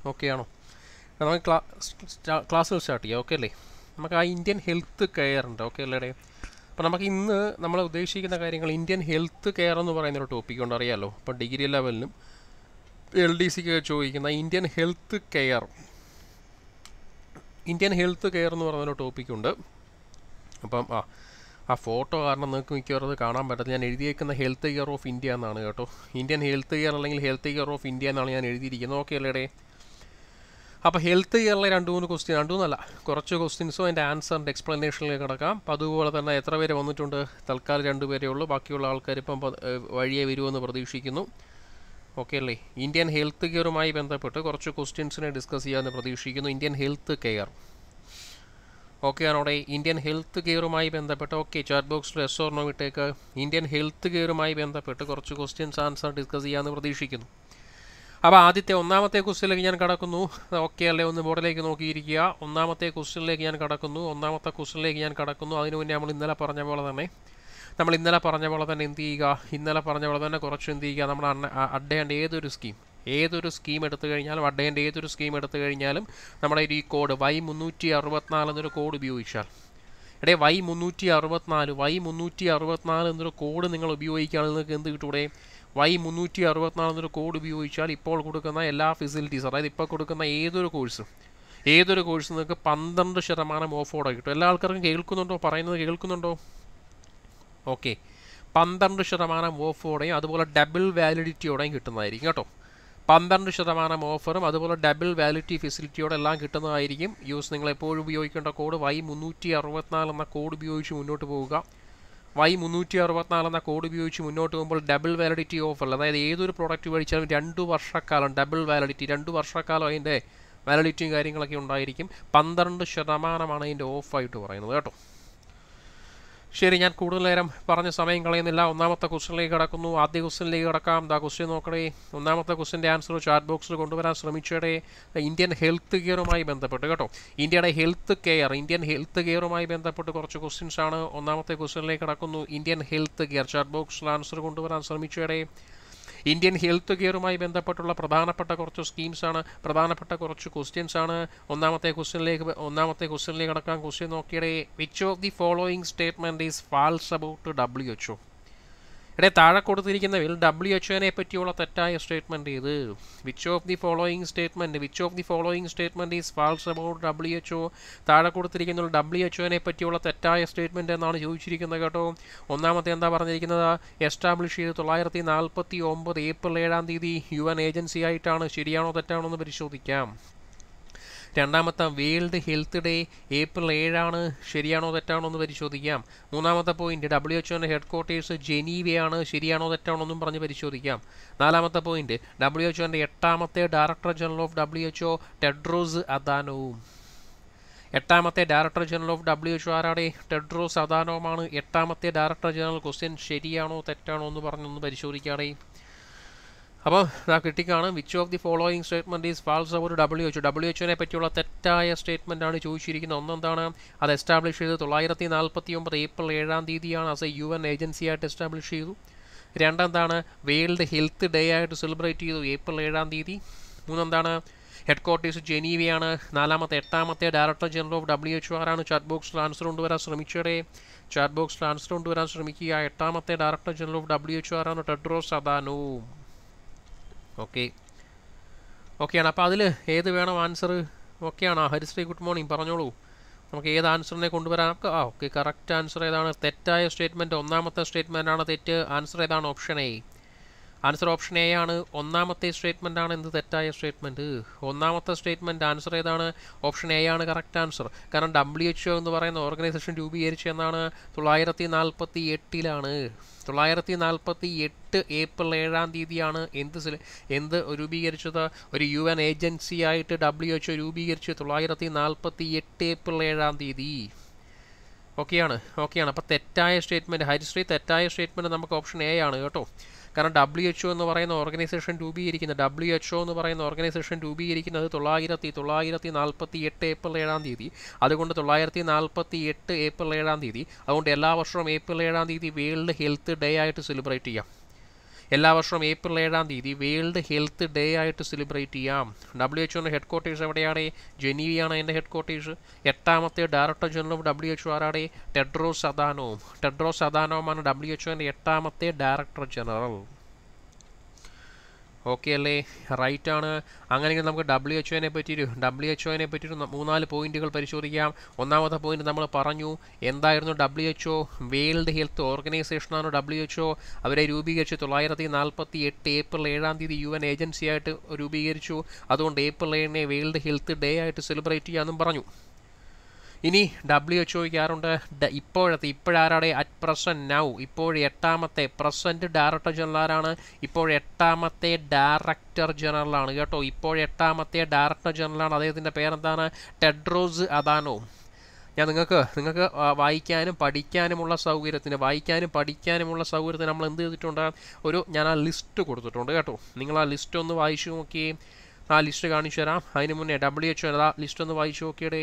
okay ആണോ നമുക്ക് ക്ലാ ക്ലാസ്സുകൾ സ്റ്റാർട്ട് ചെയ്യാം ഓക്കെ അല്ലേ നമുക്ക് ആ ഇന്ത്യൻ ഹെൽത്ത് കെയർ ഉണ്ട് ഓക്കെ അല്ലേടെ അപ്പോൾ നമുക്ക് ഇന്ന് നമ്മൾ ഉദ്ദേശിക്കുന്ന കാര്യങ്ങൾ ഇന്ത്യൻ ഹെൽത്ത് കെയർ എന്ന് പറയുന്ന ഒരു ടോപ്പിക് ഉണ്ട് അറിയാലോ അപ്പോൾ ഡിഗ്രി ലെവലിലും എൽ ഡി സിക്ക് ചോദിക്കുന്ന Indian health care Indian health care എന്ന് പറയുന്ന ഒരു ടോപ്പിക് ഉണ്ട് അപ്പം ആ ആ ഫോട്ടോ കാരണം നിങ്ങൾക്ക് മിക്കവാറും അത് കാണാൻ പറ്റത്തില്ല ഞാൻ എഴുതിയേക്കുന്ന ഹെൽത്ത് കെയർ ഓഫ് ഇന്ത്യ എന്നാണ് കേട്ടോ ഇന്ത്യൻ ഹെൽത്ത് കെയർ അല്ലെങ്കിൽ ഹെൽത്ത് കെയർ ഓഫ് ഇന്ത്യ എന്നാണ് ഞാൻ എഴുതിയിരിക്കുന്നത് ഓക്കെ അല്ലേടെ അപ്പോൾ ഹെൽത്ത് കെയറിലെ രണ്ട് മൂന്ന് ക്വസ്റ്റ്യൻ രണ്ട് മൂന്നല്ല കുറച്ച് ക്വസ്റ്റ്യൻസും അതിൻ്റെ ആൻസറിൻ്റെ എക്സ്പ്ലനേഷനിലേക്ക് കിടക്കാം അപ്പോൾ അതുപോലെ തന്നെ എത്ര പേര് വന്നിട്ടുണ്ട് തൽക്കാലം രണ്ട് പേരേ ഉള്ളൂ ബാക്കിയുള്ള ആൾക്കാർ ഇപ്പം പ- ഏഹ് വഴിയെ വരുമെന്ന് പ്രതീക്ഷിക്കുന്നു ഓക്കെ അല്ലേ ഇന്ത്യൻ ഹെൽത്ത് കെയറുമായി ബന്ധപ്പെട്ട് കുറച്ച് ക്വസ്റ്റ്യൻസിനെ ഡിസ്കസ് ചെയ്യാമെന്ന് പ്രതീക്ഷിക്കുന്നു ഇന്ത്യൻ ഹെൽത്ത് കെയർ ഓക്കെ ആണോടെ ഇന്ത്യൻ ഹെൽത്ത് കെയറുമായി ബന്ധപ്പെട്ട് ഓക്കെ ചാറ്റ് ബോക്സിൽ എസ് ഓർണോ വിട്ടേക്ക് ഇന്ത്യൻ ഹെൽത്ത് കെയറുമായി ബന്ധപ്പെട്ട് കുറച്ച് ക്വസ്റ്റ്യൻസ് ആൻസർ ഡിസ്കസ് ചെയ്യാമെന്ന് പ്രതീക്ഷിക്കുന്നു അപ്പോൾ ആദ്യത്തെ ഒന്നാമത്തെ ക്വസ്റ്റ്യനിലേക്ക് ഞാൻ കടക്കുന്നു ഓക്കെ അല്ലേ ഒന്ന് ബോർഡിലേക്ക് നോക്കിയിരിക്കുക ഒന്നാമത്തെ ക്വസ്റ്റ്യനിലേക്ക് ഞാൻ കടക്കുന്നു ഒന്നാമത്തെ ക്വസ്റ്റ്യനിലേക്ക് ഞാൻ കടക്കുന്നു അതിനു മുന്നേ നമ്മൾ ഇന്നലെ പറഞ്ഞ പോലെ തന്നെ നമ്മൾ ഇന്നലെ പറഞ്ഞ പോലെ തന്നെ എന്ത് ചെയ്യുക ഇന്നലെ പറഞ്ഞ പോലെ തന്നെ കുറച്ച് എന്ത് ചെയ്യുക നമ്മുടെ അണ്ണ അഡ്ഡേൻ്റെ ഏതൊരു സ്കീം ഏതൊരു സ്കീം എടുത്തു കഴിഞ്ഞാലും അഡ്ഡേൻ്റെ ഏതൊരു സ്കീം എടുത്തു കഴിഞ്ഞാലും നമ്മുടെ ഈ കോഡ് വൈ മുന്നൂറ്റി അറുപത്തിനാല് എന്നൊരു കോഡ് ഉപയോഗിച്ചാൽ എടേ വൈ മുന്നൂറ്റി അറുപത്തിനാല് വൈ മുന്നൂറ്റി അറുപത്തിനാല് എന്നൊരു കോഡ് നിങ്ങൾ ഉപയോഗിക്കുകയാണെങ്കിൽ നിങ്ങൾക്ക് എന്ത് കിട്ടൂടെ വൈ മുന്നൂറ്റി അറുപത്തിനാല് എന്നൊരു കോഡ് ഉപയോഗിച്ചാൽ ഇപ്പോൾ കൊടുക്കുന്ന എല്ലാ ഫെസിലിറ്റീസ് അതായത് ഇപ്പോൾ കൊടുക്കുന്ന ഏതൊരു കോഴ്സും ഏതൊരു കോഴ്സും നിങ്ങൾക്ക് പന്ത്രണ്ട് ശതമാനം ഓഫോടെ കിട്ടും എല്ലാ ആൾക്കാർക്കും കേൾക്കുന്നുണ്ടോ പറയുന്നത് കേൾക്കുന്നുണ്ടോ ഓക്കെ പന്ത്രണ്ട് ശതമാനം ഓഫോടെയും അതുപോലെ ഡബിൾ വാലിഡിറ്റിയോടെയും കിട്ടുന്നതായിരിക്കും കേട്ടോ പന്ത്രണ്ട് ശതമാനം ഓഫറും അതുപോലെ ഡബിൾ വാലിഡിറ്റി ഫെസിലിറ്റിയോടെ എല്ലാം കിട്ടുന്നതായിരിക്കും യൂസ് നിങ്ങൾ എപ്പോഴും ഉപയോഗിക്കേണ്ട കോഡ് വൈ മുന്നൂറ്റി അറുപത്തിനാല് എന്ന കോഡ് ഉപയോഗിച്ച് മുന്നോട്ട് പോവുക വൈ മുന്നൂറ്റി അറുപത്തിനാല് എന്ന കോഡ് ഉപയോഗിച്ച് മുന്നോട്ട് പോകുമ്പോൾ ഡബിൾ വാലിഡിറ്റി ഓഫർ അതായത് ഏതൊരു പ്രോഡക്റ്റ് മേടിച്ചാലും രണ്ട് വർഷക്കാലം ഡബിൾ വാലിഡിറ്റി രണ്ട് വർഷക്കാലം അതിൻ്റെ വാലിഡിറ്റിയും കാര്യങ്ങളൊക്കെ ഉണ്ടായിരിക്കും പന്ത്രണ്ട് ശതമാനമാണ് അതിൻ്റെ ഓഫായിട്ട് പറയുന്നത് കേട്ടോ ശരി ഞാൻ കൂടുതൽ നേരം പറഞ്ഞ സമയം കളയുന്നില്ല ഒന്നാമത്തെ ക്വസ്റ്റ്യനിലേക്ക് കടക്കുന്നു ആദ്യ ക്വസ്റ്റ്യനിലേക്ക് കടക്കാം ദാ ക്വസ്റ്റ്യൻ നോക്കണേ ഒന്നാമത്തെ ക്വസ്റ്റ്യൻ്റെ ആൻസർ ചാറ്റ് ബോക്സിൽ കൊണ്ടുവരാൻ ശ്രമിച്ചയുടെ ഇന്ത്യൻ ഹെൽത്ത് കെയറുമായി ബന്ധപ്പെട്ട് കേട്ടോ ഇന്ത്യയുടെ ഹെൽത്ത് കെയർ ഇന്ത്യൻ ഹെൽത്ത് കെയറുമായി ബന്ധപ്പെട്ട് കുറച്ച് ക്വസ്റ്റ്യൻസ് ആണ് ഒന്നാമത്തെ ക്വസ്റ്റ്യനിലേക്ക് കടക്കുന്നു ഇന്ത്യൻ ഹെൽത്ത് കെയർ ചാറ്റ് ബോക്സിൽ ആൻസർ കൊണ്ടുവരാൻ ശ്രമിച്ചയുടെ ഇന്ത്യൻ ഹെൽത്ത് കെയറുമായി ബന്ധപ്പെട്ടുള്ള പ്രധാനപ്പെട്ട കുറച്ച് സ്കീംസ് ആണ് പ്രധാനപ്പെട്ട കുറച്ച് ക്വസ്റ്റ്യൻസ് ആണ് ഒന്നാമത്തെ ക്വസ്റ്റ്യനിലേക്ക് ഒന്നാമത്തെ ക്വസ്റ്റ്യനിലേക്ക് കടക്കാൻ ക്വസ്റ്റ്യൻ നോക്കിയടേ which of the following statement is false about W H O ഇവിടെ താഴെ കൊടുത്തിരിക്കുന്നതിൽ ഡബ്ല്യു എച്ച് ഒനെ പറ്റിയുള്ള തെറ്റായ സ്റ്റേറ്റ്മെൻറ്റ് ഇത് which of the following statement which of the following statement is false about W H O താഴെ കൊടുത്തിരിക്കുന്ന W H one പറ്റിയുള്ള തെറ്റായ statement എന്നാണ് ചോദിച്ചിരിക്കുന്നത് കേട്ടോ ഒന്നാമത്തെ എന്താ പറഞ്ഞിരിക്കുന്നത് എസ്റ്റാബ്ലിഷ് ചെയ്ത് തൊള്ളായിരത്തി നാൽപ്പത്തി ഒമ്പത് ഏപ്രിൽ ഏഴാം തീയതി യു എൻ ഏജൻസി ആയിട്ടാണ് ശരിയാണോ തെറ്റാണോ എന്ന് പരിശോധിക്കാം രണ്ടാമത്തെ വേൾഡ് ഹെൽത്ത് ഡേ ഏപ്രിൽ ഏഴാണ് ശരിയാണോ തെറ്റാണോ എന്ന് പരിശോധിക്കാം മൂന്നാമത്തെ പോയിന്റ് ഡബ്ല്യു എച്ച് ഒൻ്റെ ഹെഡ് ക്വാർട്ടേഴ്സ് ജനീവയാണ് ശരിയാണോ തെറ്റാണോ എന്നും പറഞ്ഞ് പരിശോധിക്കാം നാലാമത്തെ പോയിന്റ് ഡബ്ല്യു എച്ച് ഒൻ്റെ എട്ടാമത്തെ director general of W H O Tedros അദാനോവും എട്ടാമത്തെ director general of W H ആരാടെ ടെഡ്രോസ് അദാനോമാണ് എട്ടാമത്തെ ഡയറക്ടർ ജനറൽ ക്വസ്റ്റ്യൻ ശരിയാണോ തെറ്റാണോ എന്ന് പറഞ്ഞൊന്ന് പരിശോധിക്കാടേ അപ്പോൾ ഇതാ കിട്ടിക്കാണ് which of the following statement is false അവർ ഡബ്ല്യു എച്ച് ഡബ്ല്യു എച്ചിനെ പറ്റിയുള്ള തെറ്റായ സ്റ്റേറ്റ്മെൻ്റ് ആണ് ചോദിച്ചിരിക്കുന്നത് ഒന്നെന്താണ് അത് എസ്റ്റാബ്ലിഷ് ചെയ്ത് തൊള്ളായിരത്തി നാൽപ്പത്തി ഒമ്പത് ഏപ്രിൽ ഏഴാം തീയതിയാണ് as a U N agency ആയിട്ട് എസ്റ്റാബ്ലിഷ് ചെയ്തു രണ്ടെന്താണ് വേൾഡ് ഹെൽത്ത് ഡേ ആയിട്ട് സെലിബ്രേറ്റ് ചെയ്തു ഏപ്രിൽ ഏഴാം തീയതി മൂന്നെന്താണ് ഹെഡ് ക്വാർട്ടേഴ്സ് ജനീവയാണ് നാലാമത്തെ എട്ടാമത്തെ director general of W H ആറാണ് ചാറ്റ് ബോക്സിൽ ആൻസർ കൊണ്ടുവരാൻ ശ്രമിച്ചടെ ചാറ്റ് ബോക്സിൽ ആൻസർ കൊണ്ടുവരാൻ ശ്രമിക്കുക എട്ടാമത്തെ director general of W H ആറാണ് ടെഡ്രോസ് അദാനോ ഓക്കെ ഓക്കെയാണ് അപ്പോൾ അതിൽ ഏത് വേണം ആൻസർ ഓക്കെയാണോ ഹരിശ്രീ ഗുഡ് മോർണിംഗ് പറഞ്ഞോളൂ നമുക്ക് ഏത് ആൻസറിനെ കൊണ്ടുവരാം നമുക്ക് ആ ഓക്കെ കറക്റ്റ് ആൻസർ ഏതാണ് തെറ്റായ സ്റ്റേറ്റ്മെൻറ്റ് ഒന്നാമത്തെ സ്റ്റേറ്റ്മെൻ്റ് ആണ് തെറ്റ് ആൻസർ ഏതാണ് option A answer option A ആണ് ഒന്നാമത്തെ സ്റ്റേറ്റ്മെൻ്റ് ആണ് എന്ത് തെറ്റായ സ്റ്റേറ്റ്മെൻറ്റ് ഒന്നാമത്തെ സ്റ്റേറ്റ്മെൻറ്റ് ആൻസർ ഏതാണ് ഓപ്ഷൻ എ ആണ് കറക്റ്റ് ആൻസർ കാരണം ഡബ്ല്യു എച്ച് ഒ എന്ന് പറയുന്ന ഓർഗനൈസേഷൻ രൂപീകരിച്ചതെന്നാണ് തൊള്ളായിരത്തി നാൽപ്പത്തി എട്ടിലാണ് തൊള്ളായിരത്തി നാൽപ്പത്തി എട്ട് ഏപ്രിൽ ഏഴാം തീയതിയാണ് എന്ത് സില- എന്ത് രൂപീകരിച്ചത് ഒരു യു എൻ ഏജൻസി ആയിട്ട് ഡബ്ല്യു എച്ച് ഒ രൂപീകരിച്ച് തൊള്ളായിരത്തി നാൽപ്പത്തി എട്ട് ഏപ്രിൽ ഏഴാം തീയതി ഓക്കെയാണ് ഓക്കെയാണ് അപ്പോൾ തെറ്റായ സ്റ്റേറ്റ്മെൻറ്റ് ഹരിശ്രീ തെറ്റായ സ്റ്റേറ്റ്മെൻറ്റ് നമുക്ക് ഓപ്ഷൻ എ ആണ് കേട്ടോ കാരണം ഡബ്ല്യു എച്ച് ഒ എന്ന് പറയുന്ന ഓർഗനൈസേഷൻ രൂപീകരിക്കുന്നത് ഡബ്ല്യു എച്ച് ഒ എന്ന് പറയുന്ന ഓർഗനൈസേഷൻ രൂപീകരിക്കുന്നത് തൊള്ളായിരത്തി തൊള്ളായിരത്തി നാൽപ്പത്തി എട്ട് ഏപ്രിൽ ഏഴാം തീയതി അതുകൊണ്ട് തൊള്ളായിരത്തി നാൽപ്പത്തി എട്ട് ഏപ്രിൽ ഏഴാം തീയതി അതുകൊണ്ട് എല്ലാ വർഷവും ഏപ്രിൽ ഏഴാം തീയതി വേൾഡ് ഹെൽത്ത് ഡേ ആയിട്ട് സെലിബ്രേറ്റ് ചെയ്യാം എല്ലാ വർഷവും ഏപ്രിൽ ഏഴാം തീയതി വേൾഡ് ഹെൽത്ത് ഡേ ആയിട്ട് സെലിബ്രേറ്റ് ചെയ്യാം ഡബ്ല്യു എച്ച് ഒൻ്റെ ഹെഡ് ക്വാർട്ടേഴ്സ് എവിടെയാണ് ജനീവിയാണ് എൻ്റെ ഹെഡ് ക്വാർട്ടേഴ്സ് എട്ടാമത്തെ director general of W H ആരാടെ Tedros Adhanom Tedros അദാനോമാണ് W H ഒൻ്റെ എട്ടാമത്തെ ഡയറക്ടർ ജനറൽ ഓക്കെ അല്ലേ റൈറ്റ് ആണ് അങ്ങനെയെങ്കിൽ നമുക്ക് ഡബ്ല്യു എച്ച് ഒനെ പറ്റിയൊരു ഡബ്ല്യു എച്ച് ഒനെ പറ്റിയൊരു ന- മൂന്നാല് പോയിന്റുകൾ പരിശോധിക്കാം ഒന്നാമത്തെ പോയിന്റ് നമ്മൾ പറഞ്ഞു എന്തായിരുന്നു W H O world health ഓർഗനൈസേഷനാണ് ഡബ്ല്യു എച്ച് ഒ അവരെ രൂപീകരിച്ച് തൊള്ളായിരത്തി നാൽപ്പത്തി എട്ട് ഏപ്രിൽ ഏഴാം തീയതി യു എൻ ഏജൻസിയായിട്ട് രൂപീകരിച്ചു അതുകൊണ്ട് ഏപ്രിൽ ഏഴിനെ വേൾഡ് ഹെൽത്ത് ഡേ ആയിട്ട് സെലിബ്രേറ്റ് ചെയ്യാമെന്നും പറഞ്ഞു ഇനി ഡബ്ല്യു എച്ച് ഒക്ക് ആരുണ്ട് ഡ- ഇപ്പോഴത്തെ ഇപ്പോഴാരാടെ അറ്റ് പ്രസന്റ് നൗ ഇപ്പോൾ എട്ടാമത്തെ പ്രസന്റ് ഡയറക്ടർ ജനറൽ ആരാണ് ഇപ്പോൾ എട്ടാമത്തെ ഡയറക്ടർ ജനറലാണ് കേട്ടോ ഇപ്പോൾ എട്ടാമത്തെ ഡയറക്ടർ ജനറലാണ് അദ്ദേഹത്തിൻ്റെ പേരെന്താണ് ടെഡ്രോസ് അദാനോ ഞാൻ നിങ്ങൾക്ക് നിങ്ങൾക്ക് ആ, വായിക്കാനും പഠിക്കാനുമുള്ള സൗകര്യത്തിന് വായിക്കാനും പഠിക്കാനുമുള്ള സൗകര്യത്തിന് നമ്മൾ എന്ത് ചെയ്തിട്ടുണ്ട് ഒരു ഞാൻ ആ ലിസ്റ്റ് കൊടുത്തിട്ടുണ്ട് കേട്ടോ നിങ്ങൾ ആ ലിസ്റ്റ് ഒന്ന് വായിച്ചു നോക്കിയേ ആ ലിസ്റ്റ് കാണിച്ചു തരാം അതിന് മുന്നേ ഡബ്ല്യു എച്ച് ആ ലിസ്റ്റ് ഒന്ന് വായിച്ചു നോക്കിയടേ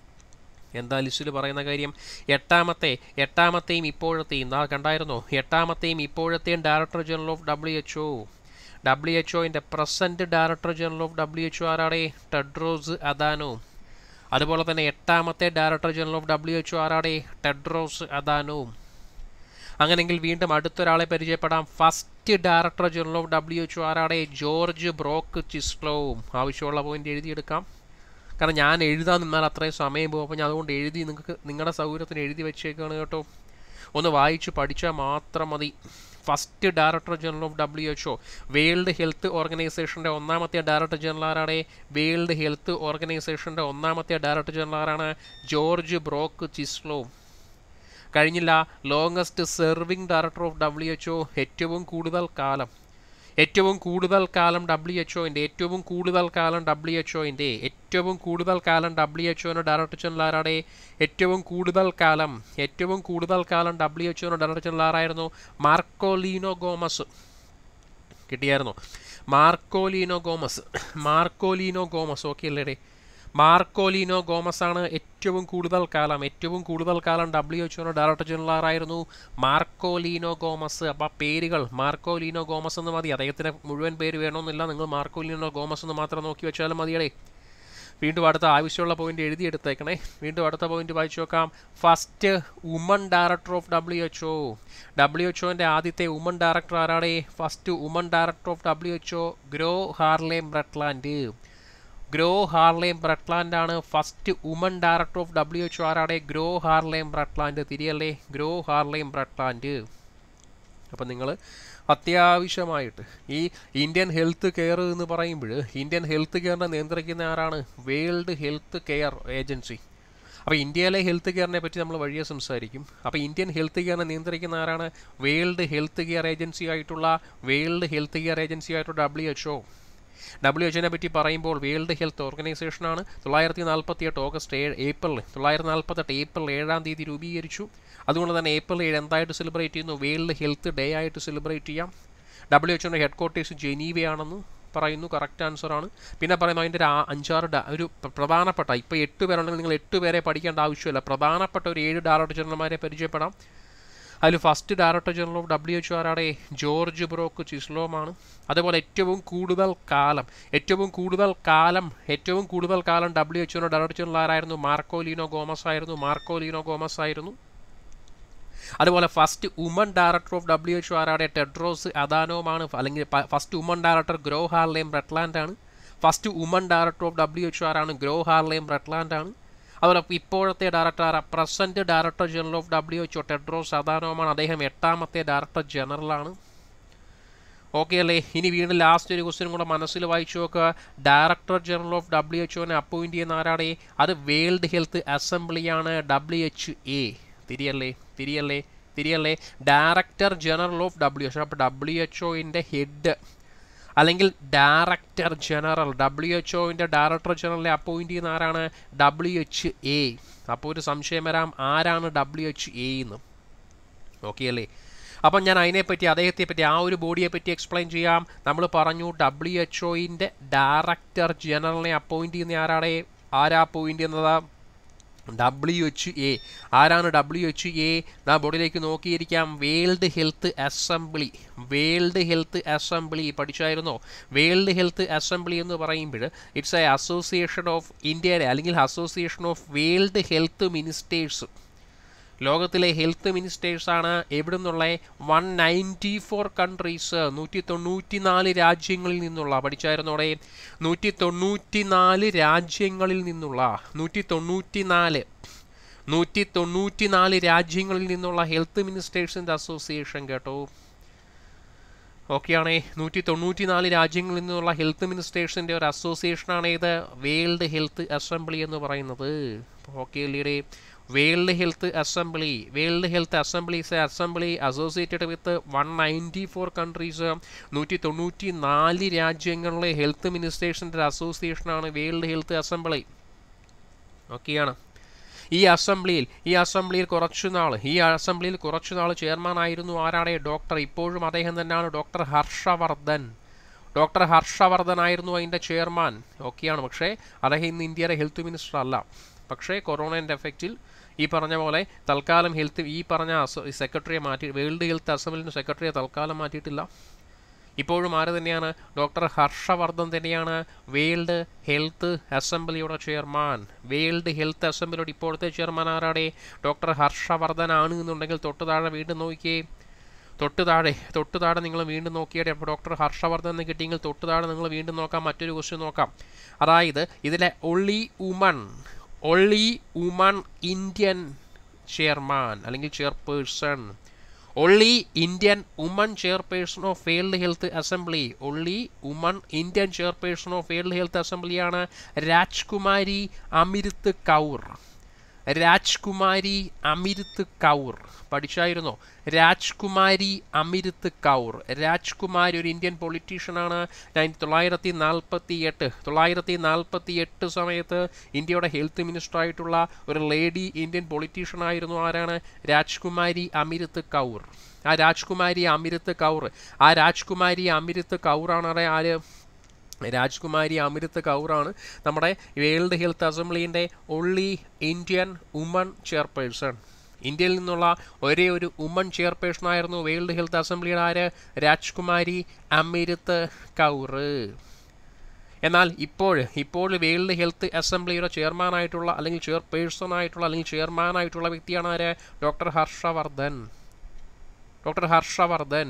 എന്താ ലിസ്റ്റിൽ പറയുന്ന കാര്യം എട്ടാമത്തെ എട്ടാമത്തെയും ഇപ്പോഴത്തെയും നാ കണ്ടായിരുന്നോ എട്ടാമത്തെയും ഇപ്പോഴത്തെയും director general of W H O W H ഒൻ്റെ present director general of W H O ആരാടെ ടെഡ്രോസ് അദാനോ അതുപോലെ തന്നെ എട്ടാമത്തെ director general of W H O ആരാടെ ടെഡ്രോസ് അദാനോ അങ്ങനെങ്കിൽ വീണ്ടും അടുത്തൊരാളെ പരിചയപ്പെടാം first director general of W H O ആരാടെ ജോർജ് ബ്രോക്ക് ചിസ്ലോ ആവശ്യമുള്ള പോയിന്റ് എഴുതിയെടുക്കാം കാരണം ഞാൻ എഴുതാൻ നിന്നാൽ അത്രയും സമയം പോകും അപ്പോൾ ഞാൻ അതുകൊണ്ട് എഴുതി നിങ്ങൾക്ക് നിങ്ങളുടെ സൗകര്യത്തിന് എഴുതി വെച്ചേക്കാണ് കേട്ടോ ഒന്ന് വായിച്ച് പഠിച്ചാൽ മാത്രം മതി first director general of W H O world health ഓർഗനൈസേഷൻ്റെ ഒന്നാമത്തെ ഡയറക്ടർ ജനറൽ ആരാണ് വേൾഡ് ഹെൽത്ത് ഓർഗനൈസേഷൻ്റെ ഒന്നാമത്തെ ഡയറക്ടർ ജനറൽ ആരാണ് ജോർജ് ബ്രോക്ക് ചിസ്ലോ കഴിഞ്ഞില്ല longest serving director of W H O ഏറ്റവും കൂടുതൽ കാലം ഏറ്റവും കൂടുതൽ കാലം ഡബ്ല്യു എച്ച് ഒൻ്റെ ഏറ്റവും കൂടുതൽ കാലം ഡബ്ല്യു എച്ച് ഒൻ്റെ ഏറ്റവും കൂടുതൽ കാലം ഡബ്ല്യു എച്ച് ഒൻ്റെ ഡയറക്ടർ ജനറൽ ആരാടെ ഏറ്റവും കൂടുതൽ കാലം ഏറ്റവും കൂടുതൽ കാലം ഡബ്ല്യു എച്ച് ഒൻ്റെ ഡയറക്ടർ ജനറൽ ആരായിരുന്നു മാർക്കോലീനോ ഗോമസ് കിട്ടിയായിരുന്നോ Marcolino Gomes Marcolino Gomes okay അല്ലേടെ മാർക്കോലീനോ ഗോമസ് ആണ് ഏറ്റവും കൂടുതൽ കാലം ഏറ്റവും കൂടുതൽ കാലം ഡബ്ല്യു എച്ച് ഒയുടെ ഡയറക്ടർ ജനറൽ ആയിരുന്നു മാർക്കോലീനോ ഗോമസ് അപ്പോൾ ആ പേരുകൾ മാർക്കോലീനോ ഗോമസ് എന്ന് മതി അദ്ദേഹത്തിന് മുഴുവൻ പേര് വേണമെന്നില്ല നിങ്ങൾ മാർക്കോലീനോ ഗോമസ് എന്ന് മാത്രം നോക്കി വെച്ചാലും മതിയടേ വീണ്ടും അടുത്ത ആവശ്യമുള്ള പോയിന്റ് എഴുതിയെടുത്തേക്കണേ വീണ്ടും അടുത്ത പോയിന്റ് വായിച്ചു നോക്കാം first woman director of W H O W H ഒൻ്റെ ആദ്യത്തെ വുമൺ ഡയറക്ടർ ആരാടേ first woman director of W H O Gro Harlem Brundtland Gro Harlem Brundtland ആണ് first woman director of W H O ആരാടെ Gro Harlem Brundtland തിരിയല്ലേ Gro Harlem Brundtland അപ്പം നിങ്ങൾ അത്യാവശ്യമായിട്ട് ഈ ഇന്ത്യൻ ഹെൽത്ത് കെയർ എന്ന് പറയുമ്പോൾ ഇന്ത്യൻ ഹെൽത്ത് കെയറിനെ നിയന്ത്രിക്കുന്ന ആരാണ് വേൾഡ് ഹെൽത്ത് കെയർ ഏജൻസി അപ്പോൾ ഇന്ത്യയിലെ ഹെൽത്ത് കെയറിനെ പറ്റി നമ്മൾ വഴിയെ സംസാരിക്കും അപ്പോൾ ഇന്ത്യൻ ഹെൽത്ത് കെയറിനെ നിയന്ത്രിക്കുന്ന ആരാണ് വേൾഡ് ഹെൽത്ത് കെയർ ഏജൻസി ആയിട്ടുള്ള വേൾഡ് ഹെൽത്ത് കെയർ ഏജൻസി ആയിട്ടുള്ള ഡബ്ല്യു എച്ച് ഒ ഡബ്ല്യു എച്ചിനെ പറ്റി പറയുമ്പോൾ വേൾഡ് ഹെൽത്ത് ഓർഗനൈസേഷനാണ് തൊള്ളായിരത്തി നാൽപ്പത്തി എട്ട് ഓഗസ്റ്റ് ഏഴ് ഏപ്രിൽ തൊള്ളായിരത്തി നാൽപ്പത്തെട്ട് ഏപ്രിൽ ഏഴാം തീയതി രൂപീകരിച്ചു അതുകൊണ്ട് തന്നെ ഏപ്രിൽ ഏഴ് എന്തായിട്ട് സെലിബ്രേറ്റ് ചെയ്യുന്നു വേൾഡ് ഹെൽത്ത് ഡേ ആയിട്ട് സെലിബ്രേറ്റ് ചെയ്യാം ഡബ്ല്യു എച്ചിൻ്റെ ഹെഡ് ക്വാർട്ടേഴ്സ് ജനീവയാണെന്ന് പറയുന്നു കറക്റ്റ് ആൻസർ ആണ് പിന്നെ പറയുന്നു അതിൻ്റെ ഒരു ആ- അഞ്ചാറ് ഡ- ഒരു പ്ര- പ്രധാനപ്പെട്ട ഇപ്പോൾ എട്ട് പേരുണ്ടെങ്കിൽ നിങ്ങൾ എട്ട് പേരെ പഠിക്കേണ്ട ആവശ്യമില്ല പ്രധാനപ്പെട്ട ഒരു ഏഴ് ഡയറക്ടർ ജനറൽമാരെ പരിചയപ്പെടാം അതിൽ first director general of W H ആരാടെ ജോർജ് ബ്രോക്ക് ചിസ്ലോമാണ് അതുപോലെ ഏറ്റവും കൂടുതൽ കാലം ഏറ്റവും കൂടുതൽ കാലം ഏറ്റവും കൂടുതൽ കാലം ഡബ്ല്യു എച്ച് ഡയറക്ടർ ജനറൽ ആരായിരുന്നു മാർക്കോലീനോ ഗോമസ് ആയിരുന്നു മാർക്കോലീനോ ഗോമസ് ആയിരുന്നു അതുപോലെ first woman director of W H ആരാടെ ടെഡ്രോസ് അദാനോമാണ് അല്ലെങ്കിൽ first woman director Gro Harlem Brundtland ആണ് first woman director of W H ആരാണ് ഗ്രോ ഹാർലെയും ബ്രട്ട്ലാൻഡ് ആണ് അതുപോലെ ഇപ്പോഴത്തെ director present director general of W H O Tedros അദാനോമാണ് അദ്ദേഹം എട്ടാമത്തെ ഡയറക്ടർ ജനറലാണ് ഓക്കെ അല്ലേ ഇനി വീണ്ടും ലാസ്റ്റ് ഒരു ക്വസ്റ്റ്യൻ കൂടെ മനസ്സിൽ വായിച്ചു നോക്കുക director general of W H ഒനെ അപ്പോയിന്റ് ചെയ്യുന്ന ആരാടെ അത് വേൾഡ് ഹെൽത്ത് അസംബ്ലിയാണ് ഡബ്ല്യു എച്ച് എ തിരിയല്ലേ തിരിയല്ലേ തിരിയല്ലേ director general of W H അപ്പോൾ ഡബ്ല്യു എച്ച് ഒൻ്റെ ഹെഡ് അല്ലെങ്കിൽ ഡയറക്ടർ ജനറൽ ഡബ്ല്യു എച്ച് ഒൻ്റെ ഡയറക്ടർ ജനറലെ അപ്പോയിന്റ് ചെയ്യുന്ന ആരാണ് ഡബ്ല്യു എച്ച് എ അപ്പോൾ ഒരു സംശയം വരാം ആരാണ് ഡബ്ല്യു എച്ച് എ എന്ന് ഓക്കെ അല്ലേ അപ്പം ഞാൻ അതിനെപ്പറ്റി അദ്ദേഹത്തെ പറ്റി ആ ഒരു ബോഡിയെ പറ്റി എക്സ്പ്ലെയിൻ ചെയ്യാം നമ്മൾ പറഞ്ഞു ഡബ്ല്യു എച്ച് ഒയിൻ്റെ ഡയറക്ടർ ജനറലിനെ അപ്പോയിന്റ് ചെയ്യുന്ന ആരാടെ ആരാ അപ്പോയിന്റ് ചെയ്യുന്നത് ഡബ്ല്യു എച്ച് എ ആരാണ് ഡബ്ല്യു എച്ച് എ ദാ ബോർഡിലേക്ക് നോക്കിയിരിക്കാം world health assembly world health assembly പഠിച്ചായിരുന്നോ വേൾഡ് ഹെൽത്ത് അസംബ്ലി എന്ന് പറയുമ്പോൾ ഇറ്റ്സ് എ അസോസിയേഷൻ ഓഫ് ഇന്ത്യയിലെ അല്ലെങ്കിൽ association of world health ministers ലോകത്തിലെ ഹെൽത്ത് മിനിസ്റ്റേഴ്സാണ് എവിടെ നിന്നുള്ള വൺ നയൻറ്റി ഫോർ കൺട്രീസ് നൂറ്റി തൊണ്ണൂറ്റി നാല് രാജ്യങ്ങളിൽ നിന്നുള്ള പഠിച്ചായിരുന്നോടെ നൂറ്റി തൊണ്ണൂറ്റി നാല് രാജ്യങ്ങളിൽ നിന്നുള്ള നൂറ്റി തൊണ്ണൂറ്റി നാല് നൂറ്റി തൊണ്ണൂറ്റി നാല് രാജ്യങ്ങളിൽ നിന്നുള്ള ഹെൽത്ത് മിനിസ്റ്റേഴ്സിൻ്റെ അസോസിയേഷൻ കേട്ടോ ഓക്കെയാണേ നൂറ്റി തൊണ്ണൂറ്റി നാല് രാജ്യങ്ങളിൽ നിന്നുള്ള ഹെൽത്ത് മിനിസ്റ്റേഴ്സിൻ്റെ ഒരു അസോസിയേഷനാണ് ഇത് വേൾഡ് ഹെൽത്ത് അസംബ്ലി എന്ന് പറയുന്നത് ഓക്കെ അല്ലേ world health assembly world health assembly is a assembly associated with one ninety four countries നൂറ്റി തൊണ്ണൂറ്റി നാല് രാജ്യങ്ങളിലെ ഹെൽത്ത് മിനിസ്റ്റേഴ്സിൻ്റെ അസോസിയേഷനാണ് വേൾഡ് ഹെൽത്ത് അസംബ്ലി ഓക്കെയാണ് ഈ അസംബ്ലിയിൽ ഈ അസംബ്ലിയിൽ കുറച്ചു നാൾ ഈ അസംബ്ലിയിൽ കുറച്ചു നാൾ ചെയർമാൻ ആയിരുന്നു ആരാടെ ഡോക്ടർ ഇപ്പോഴും അദ്ദേഹം തന്നെയാണ് ഡോക്ടർ ഹർഷവർദ്ധൻ ഡോക്ടർ ഹർഷവർദ്ധൻ ആയിരുന്നു അതിൻ്റെ ചെയർമാൻ ഓക്കെയാണ് പക്ഷേ അദ്ദേഹം ഇന്ന് ഇന്ത്യയുടെ ഹെൽത്ത് മിനിസ്റ്റർ അല്ല പക്ഷേ കൊറോണൻ്റെ എഫക്റ്റിൽ ഈ പറഞ്ഞ പോലെ തൽക്കാലം ഹെൽത്ത് ഈ പറഞ്ഞ സെക്രട്ടറിയെ മാറ്റി വേൾഡ് ഹെൽത്ത് അസംബ്ലിൻ്റെ സെക്രട്ടറിയെ തൽക്കാലം മാറ്റിയിട്ടില്ല ഇപ്പോഴും ആര് തന്നെയാണ് ഡോക്ടർ ഹർഷവർദ്ധൻ തന്നെയാണ് വേൾഡ് ഹെൽത്ത് അസംബ്ലിയുടെ ചെയർമാൻ വേൾഡ് ഹെൽത്ത് അസംബ്ലിയുടെ ഇപ്പോഴത്തെ ചെയർമാൻ ആരാടെ ഡോക്ടർ ഹർഷവർദ്ധൻ ആണ് എന്നുണ്ടെങ്കിൽ തൊട്ട് താഴെ വീണ്ടും നോക്കിയേ തൊട്ട് താഴെ തൊട്ട് താഴെ നിങ്ങൾ വീണ്ടും നോക്കിയാൽ അപ്പോൾ ഡോക്ടർ ഹർഷവർദ്ധൻ എന്ന് കിട്ടിയെങ്കിൽ തൊട്ട് താഴെ നിങ്ങൾ വീണ്ടും നോക്കാം മറ്റൊരു ക്വസ്റ്റ്യൻ നോക്കാം അതായത് ഇതിലെ only woman only woman Indian chairman അല്ലെങ്കിൽ chairperson only Indian woman chairperson of world health assembly only woman Indian chairperson of world health അസംബ്ലിയാണ് രാജ്കുമാരി അമിരിത്ത് കൗർ രാജ്കുമാരി അമിരിത്ത് കൗർ പഠിച്ചായിരുന്നോ രാജ്കുമാരി അമിരിത്ത് കൗർ രാജ്കുമാരി ഒരു ഇന്ത്യൻ പൊളിറ്റീഷ്യനാണ് തൊള്ളായിരത്തി നാൽപ്പത്തി എട്ട് തൊള്ളായിരത്തി നാൽപ്പത്തി എട്ട് സമയത്ത് ഇന്ത്യയുടെ ഹെൽത്ത് മിനിസ്റ്റർ ആയിട്ടുള്ള ഒരു ലേഡി ഇന്ത്യൻ പൊളിറ്റീഷ്യൻ ആയിരുന്നു ആരാണ് രാജ്കുമാരി അമിരിത്ത് കൗർ ആ രാജ്കുമാരി അമിരിത്ത് കൗർ ആ രാജ്കുമാരി അമിരിത്ത് കൗറാണ് ആര് രാജ്കുമാരി അമൃത് കൗറാണ് നമ്മുടെ വേൾഡ് ഹെൽത്ത് അസംബ്ലീൻ്റെ ഒള്ളി ഇന്ത്യൻ ഉമൺ ചെയർപേഴ്സൺ ഇന്ത്യയിൽ നിന്നുള്ള ഒരേ ഒരു ഉമൺ ചെയർപേഴ്സൺ ആയിരുന്നു വേൾഡ് ഹെൽത്ത് അസംബ്ലിയുടെ ആര് രാജ്കുമാരി അമൃത് കൗർ എന്നാൽ ഇപ്പോൾ ഇപ്പോൾ വേൾഡ് ഹെൽത്ത് അസംബ്ലിയുടെ ചെയർമാനായിട്ടുള്ള അല്ലെങ്കിൽ ചെയർപേഴ്സൺ ആയിട്ടുള്ള അല്ലെങ്കിൽ ചെയർമാനായിട്ടുള്ള വ്യക്തിയാണ് ആര് doctor Harshvardhan doctor Harshvardhan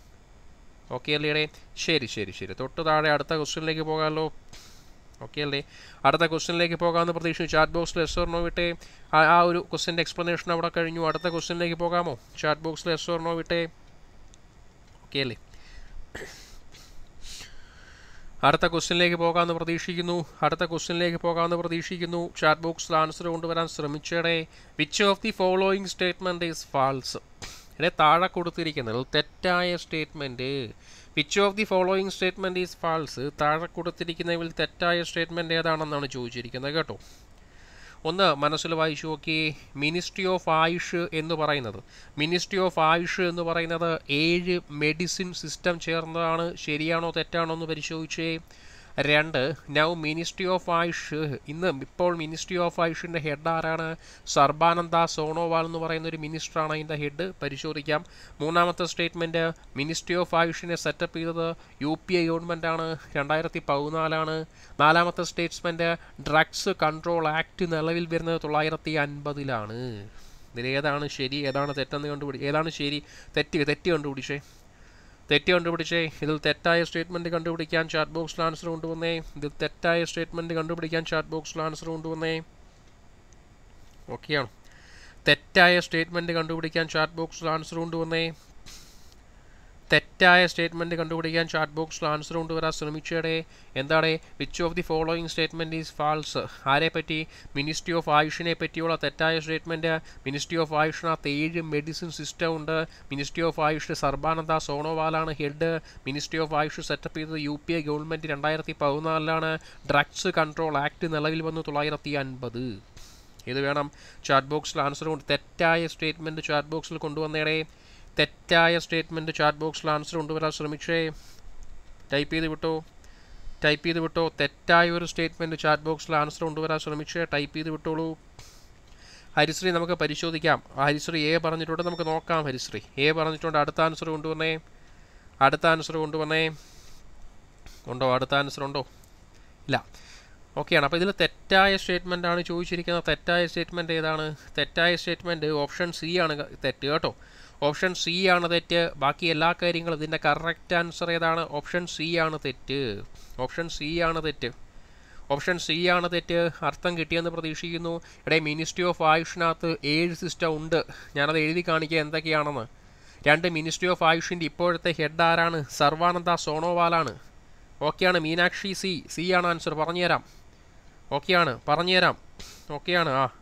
okay അല്ലേ ശരി ശരി ശരി തൊട്ട് താഴെ അടുത്ത ക്വസ്റ്റ്യനിലേക്ക് പോകാമല്ലോ ഓക്കെ അല്ലേ അടുത്ത ക്വസ്റ്റ്യനിലേക്ക് പോകാമെന്ന് പ്രതീക്ഷിച്ചു ചാറ്റ് ബോക്സിൽ എസ് ഓർണോ വിട്ടേ ആ ആ ഒരു ക്വസ്റ്റ്യൻ്റെ എക്സ്പ്ലനേഷൻ അവിടെ കഴിഞ്ഞു അടുത്ത ക്വസ്റ്റ്യനിലേക്ക് പോകാമോ ചാറ്റ് ബോക്സിൽ എസ് ഓർണോ വിട്ടേ ഓക്കെ അല്ലേ അടുത്ത ക്വസ്റ്റ്യനിലേക്ക് പോകാമെന്ന് പ്രതീക്ഷിക്കുന്നു അടുത്ത ക്വസ്റ്റ്യനിലേക്ക് പോകാമെന്ന് പ്രതീക്ഷിക്കുന്നു ചാറ്റ് ബോക്സിൽ ആൻസർ കൊണ്ടുവരാൻ ശ്രമിച്ചേടെ which of the following statement is false ഇവിടെ താഴെ കൊടുത്തിരിക്കുന്നത് തെറ്റായ statement which of the following statement is false താഴെ കൊടുത്തിരിക്കുന്നതിൽ തെറ്റായ സ്റ്റേറ്റ്മെൻറ്റ് ഏതാണെന്നാണ് ചോദിച്ചിരിക്കുന്നത് കേട്ടോ ഒന്ന് മനസ്സിൽ വായിച്ചു നോക്കി മിനിസ്ട്രി ഓഫ് ആയുഷ് എന്ന് പറയുന്നത് മിനിസ്ട്രി ഓഫ് ആയുഷ് എന്ന് പറയുന്നത് ഏഴ് മെഡിസിൻ സിസ്റ്റം ചേർന്നതാണ് ശരിയാണോ തെറ്റാണോ എന്ന് പരിശോധിച്ചേ രണ്ട് നൗ മിനിസ്ട്രി ഓഫ് ആയുഷ് ഇന്ന് ഇപ്പോൾ മിനിസ്ട്രി ഓഫ് ആയുഷിൻ്റെ ഹെഡ് ആരാണ് സർബാനന്ദ സോണോവാൾ എന്ന് പറയുന്ന ഒരു മിനിസ്റ്ററാണ് അതിൻ്റെ ഹെഡ് പരിശോധിക്കാം മൂന്നാമത്തെ സ്റ്റേറ്റ്മെൻറ്റ് മിനിസ്ട്രി ഓഫ് ആയുഷിനെ സെറ്റപ്പ് ചെയ്തത് യു പി എ ഗവൺമെൻറ്റാണ് രണ്ടായിരത്തി പതിനാലാണ് നാലാമത്തെ സ്റ്റേറ്റ്മെൻറ്റ് ഡ്രഗ്സ് കൺട്രോൾ ആക്ട് നിലവിൽ വരുന്നത് തൊള്ളായിരത്തി അൻപതിലാണ് ഇതിലേതാണ് ശരി ഏതാണ് തെറ്റെന്ന് കണ്ടുപിടി ഏതാണ് ശരി തെറ്റ് തെറ്റ് കണ്ടുപിടിച്ചേ തെറ്റ് കണ്ടുപിടിച്ചേ ഇതിൽ തെറ്റായ സ്റ്റേറ്റ്മെൻറ്റ് കണ്ടുപിടിക്കാൻ ചാറ്റ് ബോക്സിൽ ആൻസർ കൊണ്ടുവന്നേ ഇതിൽ തെറ്റായ സ്റ്റേറ്റ്മെൻറ്റ് കണ്ടുപിടിക്കാൻ ചാറ്റ് ബോക്സിൽ ആൻസർ കൊണ്ടുവന്നേ ഓക്കെയാണ് തെറ്റായ സ്റ്റേറ്റ്മെൻറ്റ് കണ്ടുപിടിക്കാൻ ചാറ്റ് ബോക്സിൽ ആൻസർ കൊണ്ടുവന്നേ തെറ്റായ സ്റ്റേറ്റ്മെൻറ്റ് കണ്ടുപിടിക്കാൻ ചാറ്റ് ബോക്സിൽ ആൻസർ കൊണ്ടുവരാൻ ശ്രമിച്ചേടെ എന്താണ് which of the following statement is false ആരെ പറ്റി മിനിസ്ട്രി ഓഫ് ആയുഷിനെ പറ്റിയുള്ള തെറ്റായ സ്റ്റേറ്റ്മെൻറ്റ് മിനിസ്ട്രി ഓഫ് ആയുഷിനകത്ത് ഏഴ് മെഡിസിൻ സിസ്റ്റം ഉണ്ട് മിനിസ്ട്രി ഓഫ് ആയുഷ് സർബാനന്ദ സോണോവാലാണ് head ministry of AYUSH set up ചെയ്തത് യു പി എ ഗവൺമെൻറ് രണ്ടായിരത്തി പതിനാലിലാണ് ഡ്രഗ്സ് കൺട്രോൾ ആക്ട് നിലവിൽ വന്നു തൊള്ളായിരത്തി അൻപത് ഇത് വേണം ചാറ്റ് ബോക്സിൽ ആൻസർ കൊണ്ട് തെറ്റായ സ്റ്റേറ്റ്മെൻറ്റ് ചാറ്റ് ബോക്സിൽ കൊണ്ടുവന്നേടെ തെറ്റായ സ്റ്റേറ്റ്മെൻറ്റ് ചാറ്റ് ബോക്സിൽ ആൻസർ കൊണ്ടുവരാൻ ശ്രമിച്ചേ ടൈപ്പ് ചെയ്ത് വിട്ടോ ടൈപ്പ് ചെയ്ത് വിട്ടോ തെറ്റായ ഒരു സ്റ്റേറ്റ്മെൻറ്റ് ചാറ്റ് ബോക്സിൽ ആൻസർ കൊണ്ടുവരാൻ ശ്രമിച്ചേ ടൈപ്പ് ചെയ്ത് വിട്ടോളൂ ഹരിശ്രീ നമുക്ക് പരിശോധിക്കാം ഹരിശ്രീ എ പറഞ്ഞിട്ടുണ്ട് നമുക്ക് നോക്കാം ഹരിശ്രീ എ പറഞ്ഞിട്ടുണ്ട് അടുത്ത ആൻസർ കൊണ്ടുവന്നേ അടുത്ത ആൻസർ കൊണ്ടുവന്നേ ഉണ്ടോ അടുത്ത ആൻസർ ഉണ്ടോ ഇല്ല ഓക്കെയാണ് അപ്പോൾ ഇതിൽ തെറ്റായ സ്റ്റേറ്റ്മെൻ്റ് ആണ് ചോദിച്ചിരിക്കുന്നത് തെറ്റായ സ്റ്റേറ്റ്മെൻറ്റ് ഏതാണ് തെറ്റായ സ്റ്റേറ്റ്മെൻറ്റ് ഓപ്ഷൻ സി ആണ് ക- തെറ്റ് കേട്ടോ ഓപ്ഷൻ സി ആണ് തെറ്റ് ബാക്കി എല്ലാ കാര്യങ്ങളും ഇതിൻ്റെ കറക്റ്റ് ആൻസർ ഏതാണ് ഓപ്ഷൻ സി ആണ് തെറ്റ് ഓപ്ഷൻ സി ആണ് തെറ്റ് ഓപ്ഷൻ സി ആണ് തെറ്റ് അർത്ഥം കിട്ടിയെന്ന് പ്രതീക്ഷിക്കുന്നു ഇവിടെ മിനിസ്ട്രി ഓഫ് ആയുഷിനകത്ത് ഏഴ് സിസ്റ്റം ഉണ്ട് ഞാനത് എഴുതി കാണിക്കുക എന്തൊക്കെയാണെന്ന് രണ്ട് മിനിസ്ട്രി ഓഫ് ആയുഷിൻ്റെ ഇപ്പോഴത്തെ ഹെഡ് ആരാണ് സർവാനന്ദ സോണോവാലാണ് ഓക്കെയാണ് മീനാക്ഷി സി സി ആണ് ആൻസർ പറഞ്ഞുതരാം ഓക്കെയാണ് പറഞ്ഞുതരാം ഓക്കെയാണ് ആ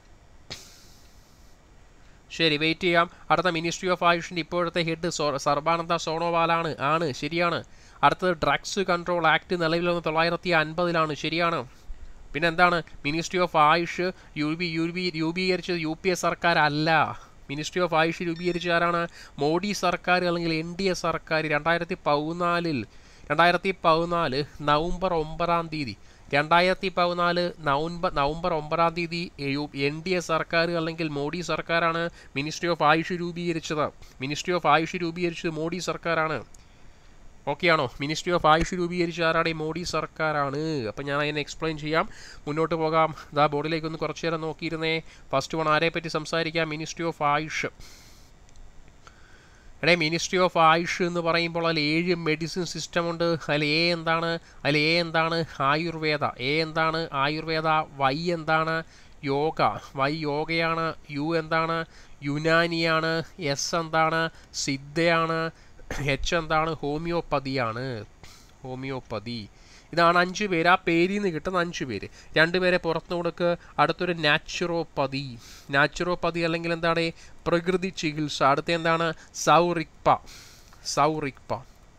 ശരി വെയിറ്റ് ചെയ്യാം അടുത്ത മിനിസ്ട്രി ഓഫ് ആയുഷിൻ്റെ ഇപ്പോഴത്തെ ഹെഡ് സോ സർബാനന്ദ സോണോവാലാണ് ആണ് ശരിയാണ് അടുത്തത് ഡ്രഗ്സ് കൺട്രോൾ ആക്ട് നിലവിൽ വന്ന തൊള്ളായിരത്തി അൻപതിലാണ് ശരിയാണ് പിന്നെ എന്താണ് ministry of AYUSH U B U B രൂപീകരിച്ചത് യു പി എ സർക്കാർ അല്ല മിനിസ്ട്രി ഓഫ് ആയുഷ് രൂപീകരിച്ച ആരാണ് മോഡി സർക്കാർ അല്ലെങ്കിൽ എൻ ഡി എ സർക്കാർ രണ്ടായിരത്തി പതിനാലിൽ രണ്ടായിരത്തി പതിനാല് നവംബർ ഒമ്പതാം തീയതി രണ്ടായിരത്തി പതിനാല് നവംബർ നവംബർ ഒമ്പതാം തീയതി എൻ ഡി എ സർക്കാർ അല്ലെങ്കിൽ മോഡി സർക്കാരാണ് മിനിസ്ട്രി ഓഫ് ആയുഷ് രൂപീകരിച്ചത് മിനിസ്ട്രി ഓഫ് ആയുഷ് രൂപീകരിച്ചത് മോഡി സർക്കാരാണ് ഓക്കെയാണോ മിനിസ്ട്രി ഓഫ് ആയുഷ് രൂപീകരിച്ച ആരാണ് ഈ മോഡി സർക്കാരാണ് അപ്പം ഞാൻ അതിനെ എക്സ്പ്ലെയിൻ ചെയ്യാം മുന്നോട്ട് പോകാം ഇതാ ബോർഡിലേക്ക് ഒന്ന് കുറച്ച് നേരം നോക്കിയിരുന്നേ ഫസ്റ്റ് വൺ ആരെ പറ്റി സംസാരിക്കാം മിനിസ്ട്രി ഓഫ് ആയുഷ് എടേ മിനിസ്ട്രി ഓഫ് ആയുഷ് എന്ന് പറയുമ്പോൾ അതിൽ ഏഴ് മെഡിസിൻ സിസ്റ്റം ഉണ്ട് അതിൽ എ എന്താണ് അതിൽ എ എന്താണ് ആയുർവേദ എ എന്താണ് ആയുർവേദ വൈ എന്താണ് യോഗ വൈ യോഗയാണ് യു എന്താണ് യുനാനിയാണ് എസ് എന്താണ് സിദ്ധയാണ് എച്ച് എന്താണ് ഹോമിയോപ്പതിയാണ് ഹോമിയോപ്പതി ഇതാണ് അഞ്ച് പേര് ആ പേരിൽ നിന്ന് കിട്ടുന്ന അഞ്ച് പേര് രണ്ടുപേരെ പുറത്തു കൊടുക്ക് അടുത്തൊരു നാച്ചുറോപ്പതി നാച്ചുറോപ്പതി അല്ലെങ്കിൽ എന്താണ് പ്രകൃതി ചികിത്സ അടുത്ത എന്താണ് സൗറിക്പ സൗറിക്പ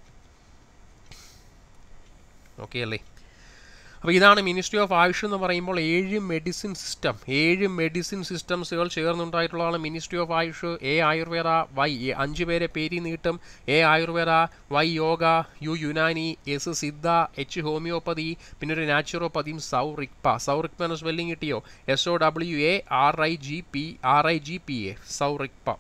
ഓക്കെ അല്ലേ അപ്പോൾ ഇതാണ് മിനിസ്ട്രി ഓഫ് ആയുഷ് എന്ന് പറയുമ്പോൾ ഏഴ് മെഡിസിൻ സിസ്റ്റം ഏഴ് മെഡിസിൻ സിസ്റ്റംസുകൾ ചേർന്നുണ്ടായിട്ടുള്ളതാണ് ministry of AYUSH A Ayurveda Y A അഞ്ച് പേരെ പേരി നീട്ടും A Ayurveda Y Yoga U Unani S Siddha H homeopathy പിന്നെ ഒരു നാച്ചുറോപ്പതിയും സൗറിക്പ സൗറിക്പ എന്ന സ്പെല്ലിംഗ് കിട്ടിയോ S O W A R I G P R I G P A Sowa Rigpa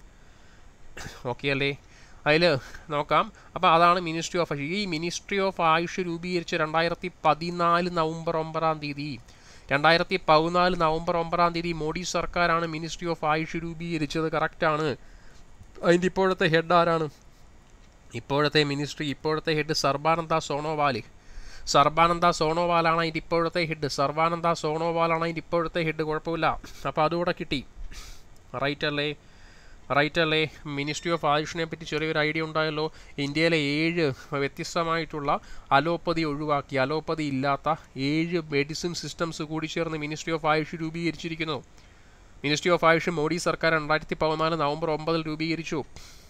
okay അല്ലേ അതിൽ നോക്കാം അപ്പോൾ അതാണ് മിനിസ്ട്രി ഓഫ് ആയുഷ് ഈ മിനിസ്ട്രി ഓഫ് ആയുഷ് രൂപീകരിച്ച് രണ്ടായിരത്തി പതിനാല് നവംബർ ഒമ്പതാം തീയതി രണ്ടായിരത്തി പതിനാല് നവംബർ ഒമ്പതാം തീയതി മോഡി സർക്കാരാണ് മിനിസ്ട്രി ഓഫ് ആയുഷ് രൂപീകരിച്ചത് കറക്റ്റാണ് അതിൻ്റെ ഇപ്പോഴത്തെ ഹെഡ് ആരാണ് ഇപ്പോഴത്തെ മിനിസ്ട്രി ഇപ്പോഴത്തെ ഹെഡ് സർബാനന്ദ സോണോവാല് സർബാനന്ദ സോണോവാലാണ് അതിൻ്റെ ഇപ്പോഴത്തെ ഹെഡ് സർബാനന്ദ സോണോവാലാണ് അതിൻ്റെ ഇപ്പോഴത്തെ ഹെഡ് കുഴപ്പമില്ല അപ്പോൾ അതുകൂടെ കിട്ടി റൈറ്റ് അല്ലേ റൈറ്റ് അല്ലേ മിനിസ്ട്രി ഓഫ് ആയുഷിനെ പറ്റി ചെറിയൊരു ഐഡിയ ഉണ്ടായല്ലോ ഇന്ത്യയിലെ ഏഴ് വ്യത്യസ്തമായിട്ടുള്ള അലോപ്പതി ഒഴിവാക്കി അലോപ്പതി ഇല്ലാത്ത ഏഴ് മെഡിസിൻ സിസ്റ്റംസ് കൂടി ചേർന്ന് മിനിസ്ട്രി ഓഫ് ആയുഷ് രൂപീകരിച്ചിരിക്കുന്നു മിനിസ്ട്രി ഓഫ് ആയുഷ് മോഡി സർക്കാർ രണ്ടായിരത്തി പതിനാല് നവംബർ ഒമ്പതിൽ രൂപീകരിച്ചു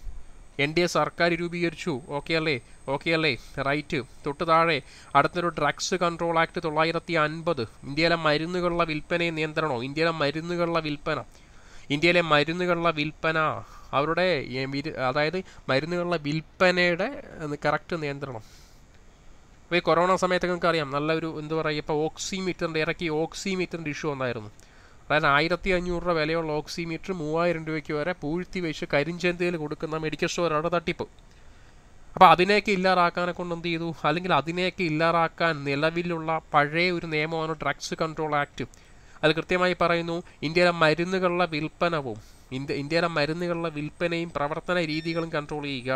എൻ ഡി എ സർക്കാർ രൂപീകരിച്ചു ഓക്കെ അല്ലേ ഓക്കെ അല്ലേ റൈറ്റ് തൊട്ട് താഴെ അടുത്തൊരു ഡ്രഗ്സ് കൺട്രോൾ ആക്ട് തൊള്ളായിരത്തി അൻപത് ഇന്ത്യയിലെ മരുന്നുകളുടെ വിൽപ്പനയും നിയന്ത്രണോ ഇന്ത്യയിലെ മരുന്നുകളുടെ വിൽപ്പന ഇന്ത്യയിലെ മരുന്നുകളുടെ വിൽപ്പന അവരുടെ ഏ, വിര്- അതായത് മരുന്നുകളുടെ വിൽപ്പനയുടെ കറക്റ്റ് നിയന്ത്രണം ഇപ്പോൾ ഈ കൊറോണ സമയത്തൊക്കെ നിങ്ങൾക്ക് അറിയാം നല്ലൊരു എന്താ പറയുക ഇപ്പോൾ ഓക്സിമീറ്ററിൻ്റെ ഇറക്കി ഓക്സിമീറ്ററിൻ്റെ ഇഷ്യൂ വന്നായിരുന്നു അതായത് ആയിരത്തി അഞ്ഞൂറ് രൂപ വിലയുള്ള ഓക്സിമീറ്റർ മൂവായിരം രൂപയ്ക്ക് വരെ പൂഴ്ത്തി വെച്ച് കരിഞ്ചന്തയിൽ കൊടുക്കുന്ന മെഡിക്കൽ സ്റ്റോറുകളുടെ തട്ടിപ്പ് അപ്പോൾ അതിനെയൊക്കെ ഇല്ലാതാക്കാനെ കൊണ്ട് എന്ത് ചെയ്തു അല്ലെങ്കിൽ അതിനെയൊക്കെ ഇല്ലാതാക്കാൻ നിലവിലുള്ള പഴയ ഒരു നിയമമാണ് ഡ്രഗ്സ് കൺട്രോൾ ആക്ട് അത് കൃത്യമായി പറയുന്നു ഇന്ത്യയിലെ മരുന്നുകളുടെ വിൽപ്പനവും ഇന്ത്യ ഇന്ത്യയിലെ മരുന്നുകളുടെ വിൽപ്പനയും പ്രവർത്തന രീതികളും കൺട്രോൾ ചെയ്യുക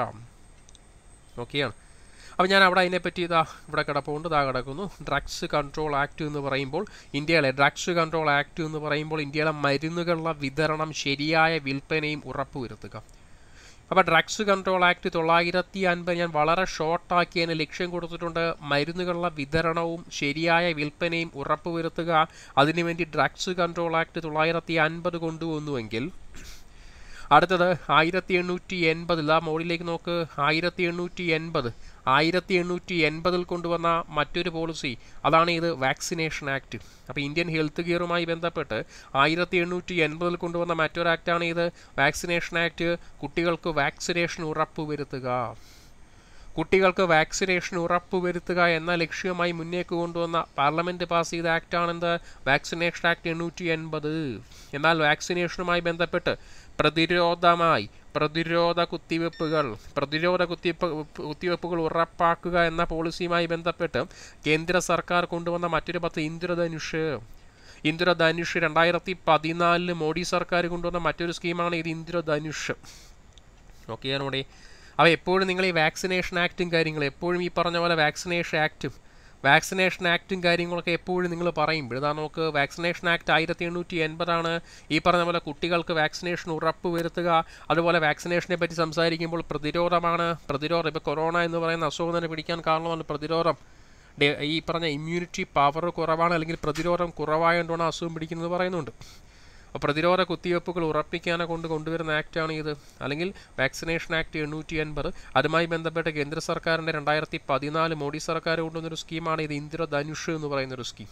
ഓക്കെയാണ് അപ്പോൾ ഞാൻ അവിടെ അതിനെപ്പറ്റി ഇതാ ഇവിടെ കിടപ്പുണ്ട് ഇതാ കിടക്കുന്നു ഡ്രഗ്സ് കൺട്രോൾ ആക്ട് എന്ന് പറയുമ്പോൾ ഇന്ത്യയിലെ ഡ്രഗ്സ് കൺട്രോൾ ആക്ട് എന്ന് പറയുമ്പോൾ ഇന്ത്യയിലെ മരുന്നുകളുടെ വിതരണം ശരിയായ വിൽപ്പനയും ഉറപ്പുവരുത്തുക അപ്പോൾ ഡ്രഗ്സ് കൺട്രോൾ ആക്ട് തൊള്ളായിരത്തി അൻപത് ഞാൻ വളരെ ഷോർട്ടാക്കി അതിന് ലക്ഷ്യം കൊടുത്തിട്ടുണ്ട് മരുന്നുകളുടെ വിതരണവും ശരിയായ വിൽപ്പനയും ഉറപ്പുവരുത്തുക അതിനുവേണ്ടി ഡ്രഗ്സ് കൺട്രോൾ ആക്ട് തൊള്ളായിരത്തി അൻപത് കൊണ്ടുവന്നുവെങ്കിൽ അടുത്തത് ആയിരത്തി എണ്ണൂറ്റി എൺപതിൽ ആ മോഡിലേക്ക് നോക്ക് ആയിരത്തി എണ്ണൂറ്റി എൺപത് ആയിരത്തി എണ്ണൂറ്റി എൺപതിൽ കൊണ്ടുവന്ന മറ്റൊരു പോളിസി അതാണ് ഇത് വാക്സിനേഷൻ ആക്ട് അപ്പോൾ ഇന്ത്യൻ ഹെൽത്ത് കെയറുമായി ബന്ധപ്പെട്ട് ആയിരത്തി എണ്ണൂറ്റി എൺപതിൽ കൊണ്ടുവന്ന മറ്റൊരു ആക്റ്റാണ് ഇത് വാക്സിനേഷൻ ആക്ട് കുട്ടികൾക്ക് വാക്സിനേഷൻ ഉറപ്പുവരുത്തുക കുട്ടികൾക്ക് വാക്സിനേഷൻ ഉറപ്പുവരുത്തുക എന്ന ലക്ഷ്യവുമായി മുന്നേക്ക് കൊണ്ടുവന്ന പാർലമെന്റ് പാസ് ചെയ്ത ആക്ടാണെന്ത് വാക്സിനേഷൻ ആക്ട് എണ്ണൂറ്റി എൺപത് എന്നാൽ വാക്സിനേഷനുമായി ബന്ധപ്പെട്ട് പ്രതിരോധമായി പ്രതിരോധ കുത്തിവെപ്പുകൾ പ്രതിരോധ കുത്തിവെപ്പ് കുത്തിവെപ്പുകൾ ഉറപ്പാക്കുക എന്ന പോളിസിയുമായി ബന്ധപ്പെട്ട് കേന്ദ്ര സർക്കാർ കൊണ്ടുവന്ന മറ്റൊരു പത്ത് ഇന്ദ്രധനുഷ് ഇന്ദ്രധനുഷ് രണ്ടായിരത്തി പതിനാലില് മോഡി സർക്കാർ കൊണ്ടുവന്ന മറ്റൊരു സ്കീമാണ് ഇത് ഇന്ദ്രധനുഷ് ഓക്കെ നമ്മുടെ അപ്പോൾ എപ്പോഴും നിങ്ങൾ ഈ വാക്സിനേഷൻ ആക്റ്റും കാര്യങ്ങളും എപ്പോഴും ഈ പറഞ്ഞ പോലെ വാക്സിനേഷൻ ആക്റ്റും വാക്സിനേഷൻ ആക്റ്റും കാര്യങ്ങളൊക്കെ എപ്പോഴും നിങ്ങൾ പറയും ഇതാ നമുക്ക് വാക്സിനേഷൻ ആക്ട് ആയിരത്തി എണ്ണൂറ്റി എൺപതാണ് ഈ പറഞ്ഞ പോലെ കുട്ടികൾക്ക് വാക്സിനേഷൻ ഉറപ്പ് വരുത്തുക അതുപോലെ വാക്സിനേഷനെ പറ്റി സംസാരിക്കുമ്പോൾ പ്രതിരോധമാണ് പ്രതിരോധം ഇപ്പോൾ കൊറോണ എന്ന് പറയുന്ന അസുഖം തന്നെ പിടിക്കാൻ കാരണമാണ് പ്രതിരോധം ഡെ- ഈ പറഞ്ഞ ഇമ്മ്യൂണിറ്റി പവർ കുറവാണ് അല്ലെങ്കിൽ പ്രതിരോധം കുറവായതുകൊണ്ടാണ് അസുഖം പിടിക്കുന്നത് പറയുന്നുണ്ട് അപ്പോൾ പ്രതിരോധ കുത്തിവയ്പ്പുകൾ ഉറപ്പിക്കാനെ കൊണ്ട് കൊണ്ടുവരുന്ന ആക്റ്റാണ് ഇത് അല്ലെങ്കിൽ വാക്സിനേഷൻ ആക്ട് എണ്ണൂറ്റി എൺപത് അതുമായി ബന്ധപ്പെട്ട കേന്ദ്ര സർക്കാരിൻ്റെ രണ്ടായിരത്തി പതിനാല് മോഡി സർക്കാർ കൊണ്ടുവന്നൊരു സ്കീമാണ് ഇത് ഇന്ദ്രധനുഷ് എന്ന് പറയുന്നൊരു സ്കീം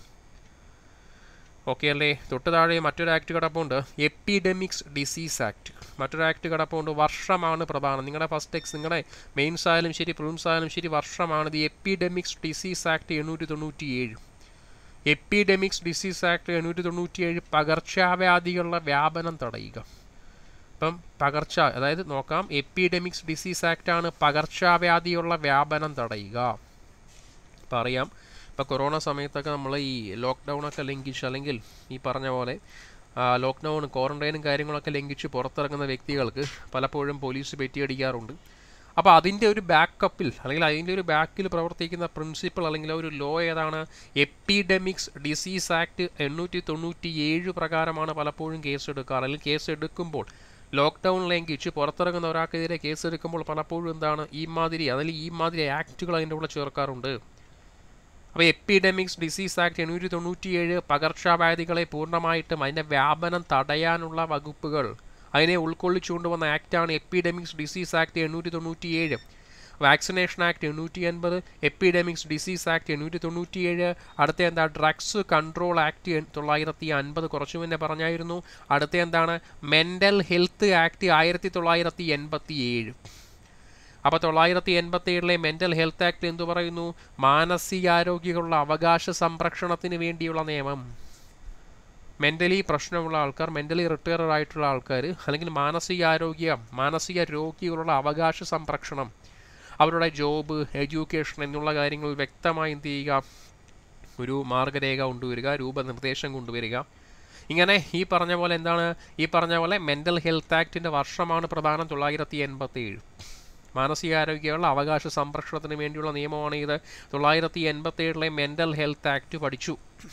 ഓക്കെ അല്ലേ തൊട്ട് താഴെ മറ്റൊരു ആക്ട് കിടപ്പുണ്ട് എപ്പിഡെമിക്സ് ഡിസീസ് ആക്ട് മറ്റൊരു ആക്ട് കിടപ്പുണ്ട് വർഷമാണ് പ്രധാനം നിങ്ങളുടെ ഫസ്റ്റ് ടെക്സ് നിങ്ങളുടെ മെയിൻസ് ആയാലും ശരി പ്രിലിംസ് ആയാലും ശരി വർഷമാണ് ഇത് എപ്പിഡെമിക്സ് ഡിസീസ് ആക്ട് എണ്ണൂറ്റി തൊണ്ണൂറ്റി ഏഴ് എപ്പിഡെമിക്സ് ഡിസീസ് ആക്ട് എണ്ണൂറ്റി തൊണ്ണൂറ്റിയേഴ് പകർച്ചവ്യാധികളുടെ വ്യാപനം തടയുക ഇപ്പം പകർച്ച അതായത് നോക്കാം എപ്പിഡെമിക്സ് ഡിസീസ് ആക്ട് ആണ് പകർച്ചവ്യാധിയുള്ള വ്യാപനം തടയുക ഇപ്പം അറിയാം ഇപ്പോൾ കൊറോണ സമയത്തൊക്കെ നമ്മൾ ഈ ലോക്ക്ഡൗണൊക്കെ ലംഘിച്ച് അല്ലെങ്കിൽ ഈ പറഞ്ഞ പോലെ ലോക്ക്ഡൗൺ ക്വാറന്റൈനും കാര്യങ്ങളൊക്കെ ലംഘിച്ച് പുറത്തിറങ്ങുന്ന വ്യക്തികൾക്ക് പലപ്പോഴും പോലീസ് പെറ്റിയടിക്കാറുണ്ട് അപ്പോൾ അതിൻ്റെ ഒരു ബാക്കപ്പിൽ അല്ലെങ്കിൽ അതിൻ്റെ ഒരു ബാക്കിൽ പ്രവർത്തിക്കുന്ന പ്രിൻസിപ്പിൾ അല്ലെങ്കിൽ ഒരു ലോ ഏതാണ് എപ്പിഡെമിക്സ് ഡിസീസ് ആക്ട് എണ്ണൂറ്റി തൊണ്ണൂറ്റി ഏഴ് പ്രകാരമാണ് പലപ്പോഴും കേസ് എടുക്കാറ് അല്ലെങ്കിൽ കേസ് എടുക്കുമ്പോൾ ലോക്ക്ഡൗൺ ലംഘിച്ച് പുറത്തിറങ്ങുന്ന ഒരാൾക്കെതിരെ കേസ് എടുക്കുമ്പോൾ പലപ്പോഴും എന്താണ് ഈ മാതിരി അതിൽ ഈ മാതിരി ആക്റ്റുകൾ അതിൻ്റെ കൂടെ ചേർക്കാറുണ്ട് അപ്പോൾ എപ്പിഡെമിക്സ് ഡിസീസ് ആക്ട് എണ്ണൂറ്റി തൊണ്ണൂറ്റിയേഴ് പകർച്ചവ്യാധികളെ പൂർണ്ണമായിട്ടും അതിൻ്റെ വ്യാപനം തടയാനുള്ള വകുപ്പുകൾ അതിനെ ഉൾക്കൊള്ളിച്ചുകൊണ്ട് വന്ന ആക്റ്റാണ് എപ്പിഡെമിക്സ് ഡിസീസ് ആക്ട് എണ്ണൂറ്റി തൊണ്ണൂറ്റിയേഴ് വാക്സിനേഷൻ ആക്ട് എണ്ണൂറ്റി എൺപത് എപ്പിഡെമിക്സ് ഡിസീസ് ആക്ട് എണ്ണൂറ്റി തൊണ്ണൂറ്റിയേഴ് അടുത്ത എന്താ ഡ്രഗ്സ് കൺട്രോൾ ആക്ട് തൊള്ളായിരത്തി അൻപത് കുറച്ചു മുന്നേ പറഞ്ഞായിരുന്നു അടുത്ത എന്താണ് മെൻ്റൽ ഹെൽത്ത് ആക്ട് ആയിരത്തി തൊള്ളായിരത്തി എൺപത്തി ഏഴ് അപ്പോൾ തൊള്ളായിരത്തി എൺപത്തി ഏഴിലെ മെൻ്റൽ ഹെൽത്ത് ആക്ട് എന്തു പറയുന്നു മാനസികാരോഗ്യമുള്ള അവകാശ സംരക്ഷണത്തിന് വേണ്ടിയുള്ള നിയമം മെൻ്റലി പ്രശ്നമുള്ള ആൾക്കാർ മെൻ്റലി റിട്ടയർഡ് ആയിട്ടുള്ള ആൾക്കാർ അല്ലെങ്കിൽ മാനസികാരോഗ്യ മാനസിക രോഗികളുള്ള അവകാശ സംരക്ഷണം അവരുടെ ജോബ് എഡ്യൂക്കേഷൻ എന്നുള്ള കാര്യങ്ങൾ വ്യക്തമായി എന്ത് ചെയ്യുക ഒരു മാർഗരേഖ കൊണ്ടുവരിക രൂപനിർദ്ദേശം കൊണ്ടുവരിക ഇങ്ങനെ ഈ പറഞ്ഞ പോലെ എന്താണ് ഈ പറഞ്ഞ പോലെ മെൻ്റൽ ഹെൽത്ത് ആക്ടിൻ്റെ വർഷമാണ് പ്രധാനം തൊള്ളായിരത്തി എൺപത്തി ഏഴ് മാനസികാരോഗ്യമുള്ള അവകാശ സംരക്ഷണത്തിന് വേണ്ടിയുള്ള നിയമമാണ് ഇത് തൊള്ളായിരത്തി എൺപത്തി ഏഴിലെ മെൻ്റൽ ഹെൽത്ത് ആക്ട് പഠിച്ചു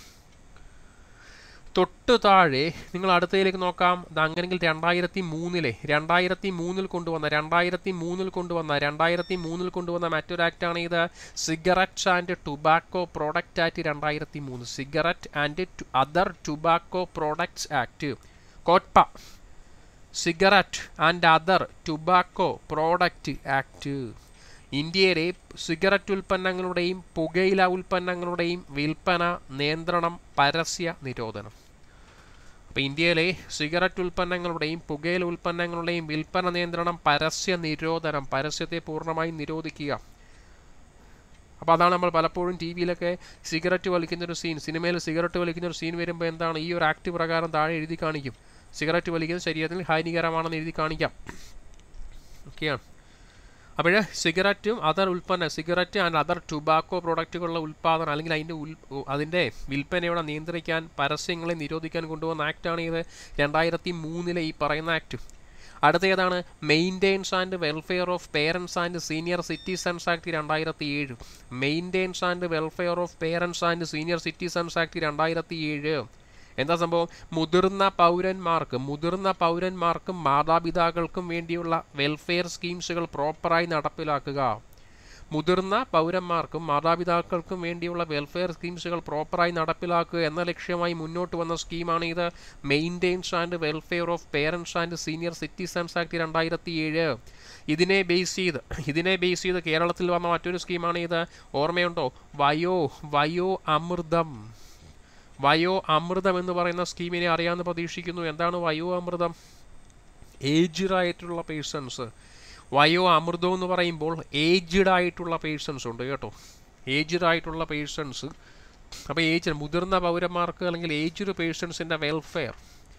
തൊട്ട് താഴെ നിങ്ങൾ അടുത്തതിലേക്ക് നോക്കാം ഇത് അങ്ങനെങ്കിൽ രണ്ടായിരത്തി മൂന്നിലെ രണ്ടായിരത്തി മൂന്നിൽ കൊണ്ടുവന്ന രണ്ടായിരത്തി മൂന്നിൽ കൊണ്ടുവന്ന രണ്ടായിരത്തി മൂന്നിൽ കൊണ്ടുവന്ന മറ്റൊരു ആക്റ്റാണ് ഇത് cigarette and tobacco product act രണ്ടായിരത്തി മൂന്ന് cigarette and other tobacco products act COTPA cigarette and other tobacco product act ഇന്ത്യയിലെ സിഗരറ്റ് ഉൽപ്പന്നങ്ങളുടെയും പുകയില ഉൽപ്പന്നങ്ങളുടെയും വിൽപ്പന നിയന്ത്രണം പരസ്യ നിരോധനം അപ്പോൾ ഇന്ത്യയിലെ സിഗരറ്റ് ഉൽപ്പന്നങ്ങളുടെയും പുകയില ഉൽപ്പന്നങ്ങളുടെയും വിൽപ്പന നിയന്ത്രണം പരസ്യ നിരോധനം പരസ്യത്തെ പൂർണ്ണമായും നിരോധിക്കുക അപ്പോൾ അതാണ് നമ്മൾ പലപ്പോഴും ടി വിയിലൊക്കെ സിഗരറ്റ് വലിക്കുന്ന ഒരു സീൻ സിനിമയിൽ സിഗരറ്റ് വലിക്കുന്ന ഒരു സീൻ വരുമ്പോൾ എന്താണ് ഈ ഒരു ആക്ട് പ്രകാരം താഴെ എഴുതി കാണിക്കും സിഗരറ്റ് വലിക്കുന്നത് ശരീരത്തിന് ഹാനികരമാണെന്ന് എഴുതി കാണിക്കാം ഓക്കെയാണ് അപ്പോൾ സിഗരറ്റും അതർ ഉൽപ്പന്ന സിഗരറ്റ് ആൻഡ് അതർ ടുബാക്കോ പ്രോഡക്റ്റുകളുടെ ഉൽപ്പാദനം അല്ലെങ്കിൽ അതിൻ്റെ ഉൽ അതിൻ്റെ വിൽപ്പനയോടെ നിയന്ത്രിക്കാൻ പരസ്യങ്ങളെ നിരോധിക്കാൻ കൊണ്ടുവന്ന ആക്റ്റാണ് ഇത് രണ്ടായിരത്തി മൂന്നിലെ ഈ പറയുന്ന ആക്ട് അടുത്ത ഏതാണ് maintenance and welfare of parents and senior citizens act രണ്ടായിരത്തി ഏഴ് maintenance and welfare of parents and senior citizens act രണ്ടായിരത്തി ഏഴ് എന്താ സംഭവം മുതിർന്ന പൗരന്മാർക്ക് മുതിർന്ന പൗരന്മാർക്കും മാതാപിതാക്കൾക്കും വേണ്ടിയുള്ള വെൽഫെയർ സ്കീംസുകൾ പ്രോപ്പറായി നടപ്പിലാക്കുക മുതിർന്ന പൗരന്മാർക്കും മാതാപിതാക്കൾക്കും വേണ്ടിയുള്ള വെൽഫെയർ സ്കീംസുകൾ പ്രോപ്പറായി നടപ്പിലാക്കുക എന്ന ലക്ഷ്യമായി മുന്നോട്ട് വന്ന സ്കീമാണ് ഇത് maintenance and welfare of parents and senior citizens act രണ്ടായിരത്തി ഏഴ് ഇതിനെ ബേസ് ചെയ്ത് ഇതിനെ ബേസ് ചെയ്ത് കേരളത്തിൽ വന്ന മറ്റൊരു സ്കീമാണ് ഇത് ഓർമ്മയുണ്ടോ വയോ വയോ അമൃതം വയോ അമൃതം എന്ന് പറയുന്ന സ്കീമിനെ അറിയാമെന്ന് പ്രതീക്ഷിക്കുന്നു എന്താണ് വയോ അമൃതം ഏജ്ഡ് ആയിട്ടുള്ള പേഴ്സൺസ് വയോ അമൃതം എന്ന് പറയുമ്പോൾ ഏജ്ഡ് ആയിട്ടുള്ള പേഴ്സൺസ് ഉണ്ട് കേട്ടോ ഏജ്ഡ് ആയിട്ടുള്ള പേഴ്സൺസ് അപ്പോൾ ഏജ് മുതിർന്ന പൗരന്മാർക്ക് അല്ലെങ്കിൽ ഏജ്ഡ് പേഴ്സൺസിൻ്റെ വെൽഫെയർ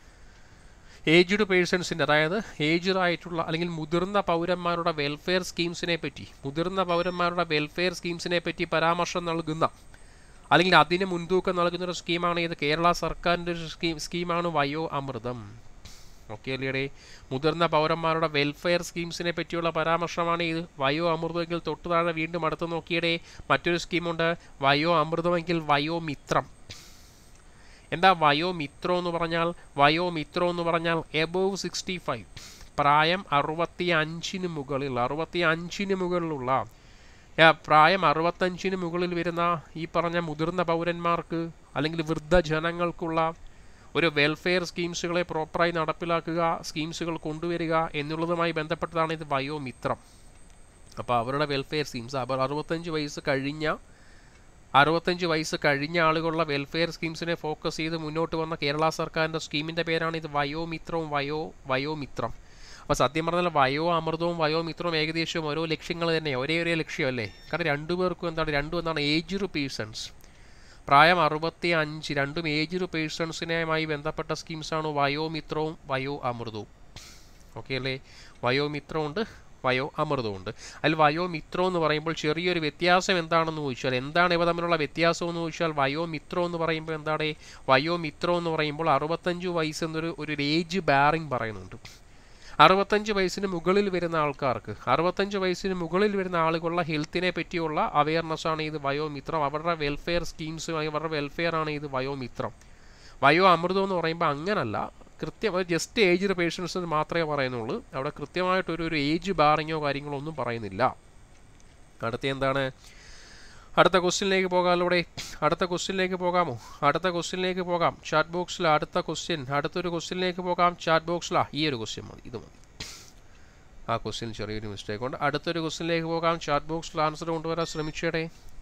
ഏജ്ഡ് പേഴ്സൺസിൻ്റെ അതായത് ഏജ്ഡ് ആയിട്ടുള്ള അല്ലെങ്കിൽ മുതിർന്ന പൗരന്മാരുടെ വെൽഫെയർ സ്കീംസിനെ പറ്റി മുതിർന്ന പൗരന്മാരുടെ വെൽഫെയർ സ്കീംസിനെ പറ്റി പരാമർശം നൽകുന്ന അല്ലെങ്കിൽ അതിന് മുൻതൂക്കം നൽകുന്ന ഒരു സ്കീമാണ് ഇത് കേരള സർക്കാരിൻ്റെ ഒരു സ്കീം സ്കീമാണ് വയോ അമൃതം ഓക്കെ അല്ലേടെ മുതിർന്ന പൗരന്മാരുടെ വെൽഫെയർ സ്കീംസിനെ പറ്റിയുള്ള പരാമർശമാണ് ഇത് വയോ അമൃതമെങ്കിൽ തൊട്ടു താഴെ വീണ്ടും അടുത്ത് നോക്കിയടെ മറ്റൊരു സ്കീമുണ്ട് വയോ അമൃതമെങ്കിൽ വയോ മിത്രം എന്താ വയോ മിത്രം എന്ന് പറഞ്ഞാൽ വയോ മിത്രം എന്ന് പറഞ്ഞാൽ എബോവ് സിക്സ്റ്റി ഫൈവ് പ്രായം അറുപത്തി അഞ്ചിന് മുകളിൽ അറുപത്തി അഞ്ചിന് മുകളിലുള്ള ആ, പ്രായം അറുപത്തഞ്ചിന് മുകളിൽ വരുന്ന ഈ പറഞ്ഞ മുതിർന്ന പൗരന്മാർക്ക് അല്ലെങ്കിൽ വൃദ്ധജനങ്ങൾക്കുള്ള ഒരു വെൽഫെയർ സ്കീംസുകളെ പ്രോപ്പറായി നടപ്പിലാക്കുക സ്കീംസുകൾ കൊണ്ടുവരിക എന്നുള്ളതുമായി ബന്ധപ്പെട്ടതാണ് ഇത് വയോമിത്രം അപ്പോൾ അവരുടെ വെൽഫെയർ സ്കീംസ് അവർ അറുപത്തഞ്ച് വയസ്സ് കഴിഞ്ഞ അറുപത്തഞ്ച് വയസ്സ് കഴിഞ്ഞ ആളുകളുടെ വെൽഫെയർ സ്കീംസിനെ ഫോക്കസ് ചെയ്ത് മുന്നോട്ട് വന്ന കേരള സർക്കാരിൻ്റെ സ്കീമിൻ്റെ പേരാണ് ഇത് വയോമിത്രവും വയോ വയോമിത്രം അപ്പോൾ സത്യം പറഞ്ഞാൽ വയോ അമൃതവും വയോമിത്രവും ഏകദേശം ഓരോ ലക്ഷ്യങ്ങൾ തന്നെ ഒരേ ഒരേ ലക്ഷ്യമല്ലേ കാരണം രണ്ടുപേർക്കും എന്താണ് രണ്ടും എന്താണ് ഏജ്ഡ് പേഴ്സൺസ് പ്രായം അറുപത്തി അഞ്ച് രണ്ടും ഏജ്ഡ് പേഴ്സൺസിനുമായി ബന്ധപ്പെട്ട സ്കീംസാണ് വയോമിത്രവും വയോ അമൃതവും ഓക്കെ അല്ലേ വയോമിത്രമുണ്ട് വയോ അമൃതമുണ്ട് അതിൽ വയോമിത്രം എന്ന് പറയുമ്പോൾ ചെറിയൊരു വ്യത്യാസം എന്താണെന്ന് ചോദിച്ചാൽ എന്താണ് ഇവ തമ്മിലുള്ള വ്യത്യാസം എന്ന് ചോദിച്ചാൽ വയോമിത്രം എന്ന് പറയുമ്പോൾ എന്താണ് വയോമിത്രം എന്ന് പറയുമ്പോൾ അറുപത്തഞ്ച് വയസ്സ് എന്നൊരു ഒരു ഏജ് ബാറിംഗ് പറയുന്നുണ്ട് അറുപത്തഞ്ച് വയസ്സിന് മുകളിൽ വരുന്ന ആൾക്കാർക്ക് അറുപത്തഞ്ച് വയസ്സിന് മുകളിൽ വരുന്ന ആളുകളുടെ ഹെൽത്തിനെ പറ്റിയുള്ള അവയർനെസ് ആണ് ഇത് വയോമിത്രം അവരുടെ വെൽഫെയർ സ്കീംസ് അവരുടെ വെൽഫെയർ ആണ് ഇത് വയോമിത്രം വയോ അമൃതം എന്ന് പറയുമ്പോൾ അങ്ങനല്ല കൃത്യം ജസ്റ്റ് ഏജ്ഡ് പേഷ്യൻസിന് മാത്രമേ പറയുന്നുള്ളൂ അവിടെ കൃത്യമായിട്ടൊരു ഒരു ഏജ് ബാറിങ്ങോ കാര്യങ്ങളോ ഒന്നും പറയുന്നില്ല അടുത്ത എന്താണ് അടുത്ത ക്വസ്റ്റ്യനിലേക്ക് പോകാമല്ലോ അടുത്ത ക്വസ്റ്റ്യനിലേക്ക് പോകാമോ അടുത്ത ക്വസ്റ്റ്യനിലേക്ക് പോകാം ചാറ്റ് ബോക്സിൽ അടുത്ത ക്വസ്റ്റ്യൻ അടുത്തൊരു ക്വസ്റ്റ്യനിലേക്ക് പോകാം ചാറ്റ് ബോക്സിലാ ഈ ഒരു ക്വസ്റ്റ്യൻ മതി ഇത് മതി ആ ക്വസ്റ്റ്യൻ ചെറിയൊരു മിസ്റ്റേക്ക് ഉണ്ട് അടുത്തൊരു ക്വസ്റ്റ്യനിലേക്ക് പോകാം ചാറ്റ് ബോക്സിൽ ആൻസർ കൊണ്ടുവരാൻ ശ്രമിച്ചേടേ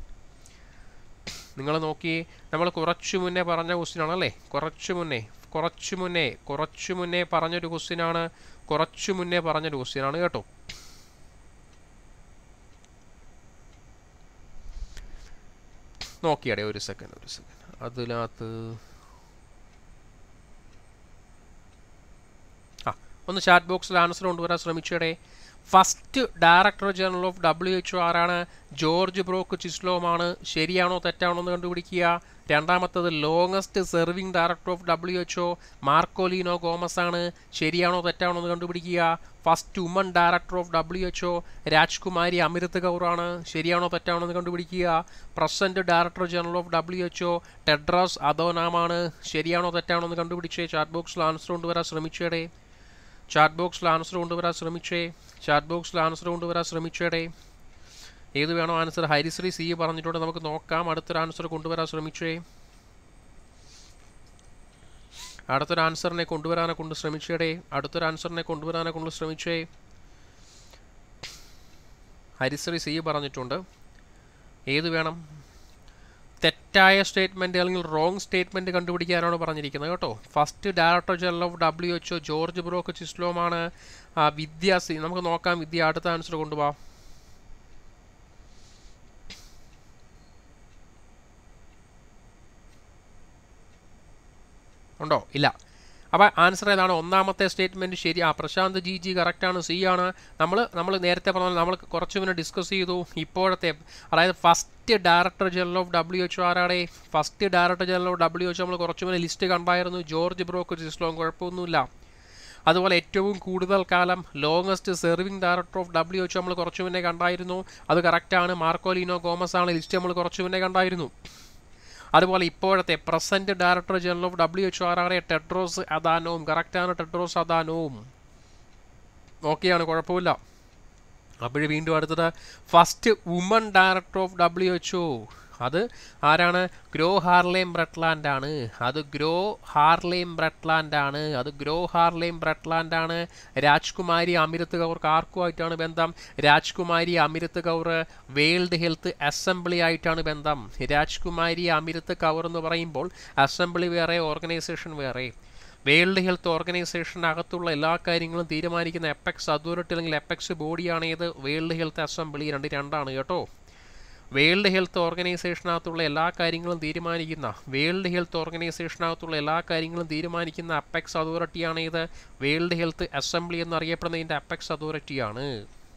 നിങ്ങൾ നോക്കി നമ്മൾ കുറച്ചു മുന്നേ പറഞ്ഞ ക്വസ്റ്റ്യൻ ആണല്ലേ കുറച്ചു മുന്നേ കുറച്ചു മുന്നേ കുറച്ചു മുന്നേ പറഞ്ഞൊരു ക്വസ്റ്റ്യൻ ആണ് കുറച്ചു മുന്നേ പറഞ്ഞൊരു ക്വസ്റ്റ്യൻ ആണ് കേട്ടോ നോക്കിയാടേ ഒരു സെക്കൻഡ് ഒരു സെക്കൻഡ് അതിനകത്ത് ആ ഒന്ന് ചാറ്റ് ബോക്സിൽ ആൻസർ കൊണ്ടുവരാൻ ശ്രമിച്ചേടേ first director general of W H ആരാണ് ജോർജ് ബ്രോക്ക് ചിസ്ലോമാണ് ശരിയാണോ തെറ്റാണോ എന്ന് കണ്ടുപിടിക്കുക രണ്ടാമത്തത് longest serving director of W H O Marcolino Gomes ആണ് ശരിയാണോ തെറ്റാണോ എന്ന് കണ്ടുപിടിക്കുക first woman director of W H O Rajkumari Amrit കൗറാണ് ശരിയാണോ തെറ്റാണോ എന്ന് കണ്ടുപിടിക്കുക present director general of W H O Tedros അദോനാമാണ് ശരിയാണോ തെറ്റാണോ എന്ന് കണ്ടുപിടിച്ചേ ചാറ്റ് ബോക്സിൽ ആൻസർ കൊണ്ടുവരാൻ ശ്രമിച്ചേടേ ചാറ്റ് ബോക്സിൽ ആൻസർ കൊണ്ടുവരാൻ ശ്രമിച്ചേ ചാറ്റ് ബോക്സിൽ ആൻസർ കൊണ്ടുവരാൻ ശ്രമിച്ചേടേ ഏത് വേണോ ആൻസർ ഹരിശ്രീ സി പറഞ്ഞിട്ടുണ്ട് നമുക്ക് നോക്കാം അടുത്തൊരു ആൻസർ കൊണ്ടുവരാൻ ശ്രമിച്ചേ അടുത്തൊരു ആൻസറിനെ കൊണ്ടുവരാനെ കൊണ്ട് ശ്രമിച്ചേടേ അടുത്തൊരു ആൻസറിനെ കൊണ്ടുവരാനെ കൊണ്ട് ശ്രമിച്ചേ ഹരിശ്രീ സി പറഞ്ഞിട്ടുണ്ട് ഏത് വേണം തെറ്റായ സ്റ്റേറ്റ്മെൻറ്റ് അല്ലെങ്കിൽ റോങ് സ്റ്റേറ്റ്മെൻറ്റ് കണ്ടുപിടിക്കാനാണ് പറഞ്ഞിരിക്കുന്നത് കേട്ടോ first director general of W H O George Brock ചിസ്ലോമാണ് വിദ്യ സി നമുക്ക് നോക്കാം വിദ്യ അടുത്ത ആൻസർ കൊണ്ടുപോകാം ഉണ്ടോ ഇല്ല അപ്പോൾ ആൻസർ ഏതാണ് ഒന്നാമത്തെ സ്റ്റേറ്റ്മെൻറ്റ് ശരി ആ പ്രശാന്ത് ജി ജി കറക്റ്റാണ് സി ആണ് നമ്മൾ നമ്മൾ നേരത്തെ പറഞ്ഞ നമ്മൾ കുറച്ച് മുന്നേ ഡിസ്കസ് ചെയ്തു ഇപ്പോഴത്തെ അതായത് first director general of W H ആരാടെ first director general of W H നമ്മൾ കുറച്ച് മുന്നേ ലിസ്റ്റ് കണ്ടായിരുന്നു ജോർജ് ബ്രോക്ക് ജിസ്ലോം കുഴപ്പമൊന്നുമില്ല അതുപോലെ ഏറ്റവും കൂടുതൽ കാലം longest serving director of W H നമ്മൾ കുറച്ച് മുന്നേ കണ്ടായിരുന്നു അത് കറക്റ്റാണ് മാർക്കോലിനോ ഗോമസ് ആണ് ലിസ്റ്റ് നമ്മൾ കുറച്ച് മുന്നേ കണ്ടായിരുന്നു അതുപോലെ ഇപ്പോഴത്തെ present director general of W H R Tedros അദാനോവും കറക്റ്റാണ് ടെഡ്രോസ് അദാനോവും ഓക്കെയാണ് കുഴപ്പമില്ല അപ്പോഴും വീണ്ടും അടുത്തത് first woman director of W H O അത് ആരാണ് ഗ്രോ ഹാർലേം ബ്രട്ട്ലാൻഡ് ആണ് അത് ഗ്രോ ഹാർലേം ബ്രട്ട്ലാൻഡ് ആണ് അത് ഗ്രോ ഹാർലേം ബ്രട്ട്ലാൻഡ് ആണ് രാജ്കുമാരി അമിരത്ത് കൗർക്ക് ആർക്കുമായിട്ടാണ് ബന്ധം Rajkumari Amrit Kaur world health assembly ആയിട്ടാണ് ബന്ധം രാജ്കുമാരി അമിരത്ത് കൗർ എന്ന് പറയുമ്പോൾ അസംബ്ലി വേറെ ഓർഗനൈസേഷൻ വേറെ വേൾഡ് ഹെൽത്ത് ഓർഗനൈസേഷനകത്തുള്ള എല്ലാ കാര്യങ്ങളും തീരുമാനിക്കുന്ന എപ്പെക്സ് അതോറിറ്റി അല്ലെങ്കിൽ എപ്പെക്സ് ബോഡിയാണ് ഏത് വേൾഡ് ഹെൽത്ത് അസംബ്ലി രണ്ട് രണ്ടാണ് കേട്ടോ വേൾഡ് ഹെൽത്ത് ഓർഗനൈസേഷനകത്തുള്ള എല്ലാ കാര്യങ്ങളും തീരുമാനിക്കുന്ന വേൾഡ് ഹെൽത്ത് ഓർഗനൈസേഷനകത്തുള്ള എല്ലാ കാര്യങ്ങളും തീരുമാനിക്കുന്ന അപ്പെക്സ് അതോറിറ്റിയാണ് ഇത് വേൾഡ് ഹെൽത്ത് അസംബ്ലി എന്നറിയപ്പെടുന്നതിൻ്റെ അപ്പെക്സ് അതോറിറ്റിയാണ്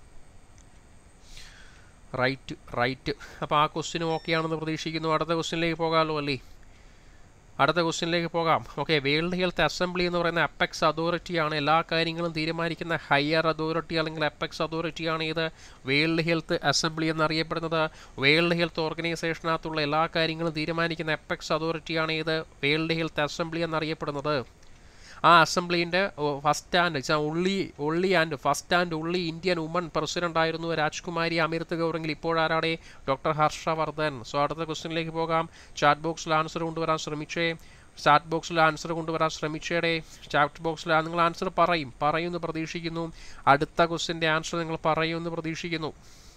റൈറ്റ് റൈറ്റ് അപ്പോൾ ആ ക്വസ്റ്റിനും ഓക്കെയാണെന്ന് പ്രതീക്ഷിക്കുന്നു അടുത്ത ക്വസ്റ്റിനിലേക്ക് പോകാമല്ലോ അല്ലേ അടുത്ത ക്വസ്റ്റ്യനിലേക്ക് പോകാം ഓക്കെ വേൾഡ് ഹെൽത്ത് അസംബ്ലി എന്ന് പറയുന്ന അപ്പെക്സ് അതോറിറ്റിയാണ് എല്ലാ കാര്യങ്ങളും തീരുമാനിക്കുന്ന ഹയർ അതോറിറ്റി അല്ലെങ്കിൽ അപ്പെക്സ് അതോറിറ്റിയാണ് ഇത് വേൾഡ് ഹെൽത്ത് അസംബ്ലി എന്നറിയപ്പെടുന്നത് വേൾഡ് ഹെൽത്ത് ഓർഗനൈസേഷനകത്തുള്ള എല്ലാ കാര്യങ്ങളും തീരുമാനിക്കുന്ന അപ്പെക്സ് അതോറിറ്റിയാണ് ഇത് വേൾഡ് ഹെൽത്ത് അസംബ്ലി എന്നറിയപ്പെടുന്നത് ആ അസംബ്ലീൻ്റെ first and only only and first and only Indian woman president ആയിരുന്നു രാജ്കുമാരി അമൃത് ഗൗറെങ്കിൽ ഇപ്പോഴാരാടെ ഡോക്ടർ ഹർഷവർദ്ധൻ സോ അടുത്ത ക്വസ്റ്റ്യനിലേക്ക് പോകാം ചാറ്റ് ബോക്സിൽ ആൻസർ കൊണ്ടുവരാൻ ശ്രമിച്ചേ ചാറ്റ് ബോക്സിൽ ആൻസർ കൊണ്ടുവരാൻ ശ്രമിച്ചേടെ ചാറ്റ് ബോക്സിൽ നിങ്ങൾ ആൻസർ പറയും പറയുമെന്ന് പ്രതീക്ഷിക്കുന്നു അടുത്ത ക്വസ്റ്റിൻ്റെ ആൻസർ നിങ്ങൾ പറയുമെന്ന് പ്രതീക്ഷിക്കുന്നു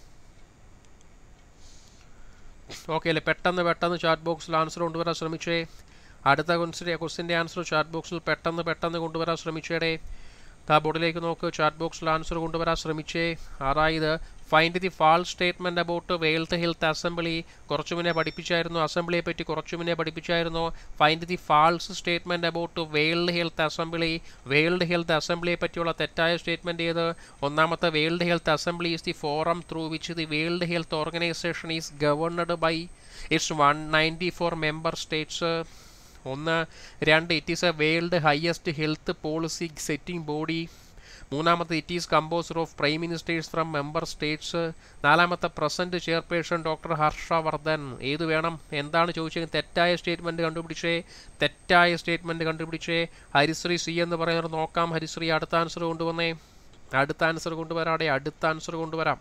ഓക്കെ അല്ലേ പെട്ടെന്ന് പെട്ടെന്ന് ചാറ്റ് ബോക്സിൽ ആൻസർ കൊണ്ടുവരാൻ ശ്രമിച്ചേ അടുത്ത ക്വസ്റ്റിൻ്റെ ക്വസ്റ്റിൻ്റെ ആൻസർ ചാറ്റ് ബോക്സിൽ പെട്ടെന്ന് പെട്ടെന്ന് കൊണ്ടുവരാൻ ശ്രമിച്ചേടെ ആ ബോർഡിലേക്ക് നോക്ക് ചാറ്റ് ബോക്സിൽ ആൻസർ കൊണ്ടുവരാൻ ശ്രമിച്ചേ അതായത് find the false statement about world health assembly കുറച്ചു മുന്നേ പഠിപ്പിച്ചായിരുന്നു അസംബ്ലിയെ പറ്റി കുറച്ചു മുന്നേ പഠിപ്പിച്ചായിരുന്നു find the false statement about world health assembly world health അസംബ്ലിയെ പറ്റിയുള്ള തെറ്റായ സ്റ്റേറ്റ്മെൻറ്റ് ഏത് ഒന്നാമത്തെ world health assembly is the forum through which the world health organization is governed by its one ninety four member states ഒന്ന് രണ്ട് it is a world highest health policy setting body മൂന്നാമത്തെ it is composer of prime ministers from member states നാലാമത്തെ present chairperson doctor Harshvardhan ഏത് വേണം എന്താണ് ചോദിച്ചത് തെറ്റായ statement കണ്ടുപിടിച്ചേ തെറ്റായ സ്റ്റേറ്റ്മെൻറ്റ് കണ്ടുപിടിച്ചേ ഹരിശ്രീ സി എന്ന് പറയുന്നത് നോക്കാം ഹരിശ്രീ അടുത്ത ആൻസർ കൊണ്ടുവന്നേ അടുത്ത ആൻസർ കൊണ്ടുവരാടെ അടുത്ത ആൻസർ കൊണ്ടുവരാം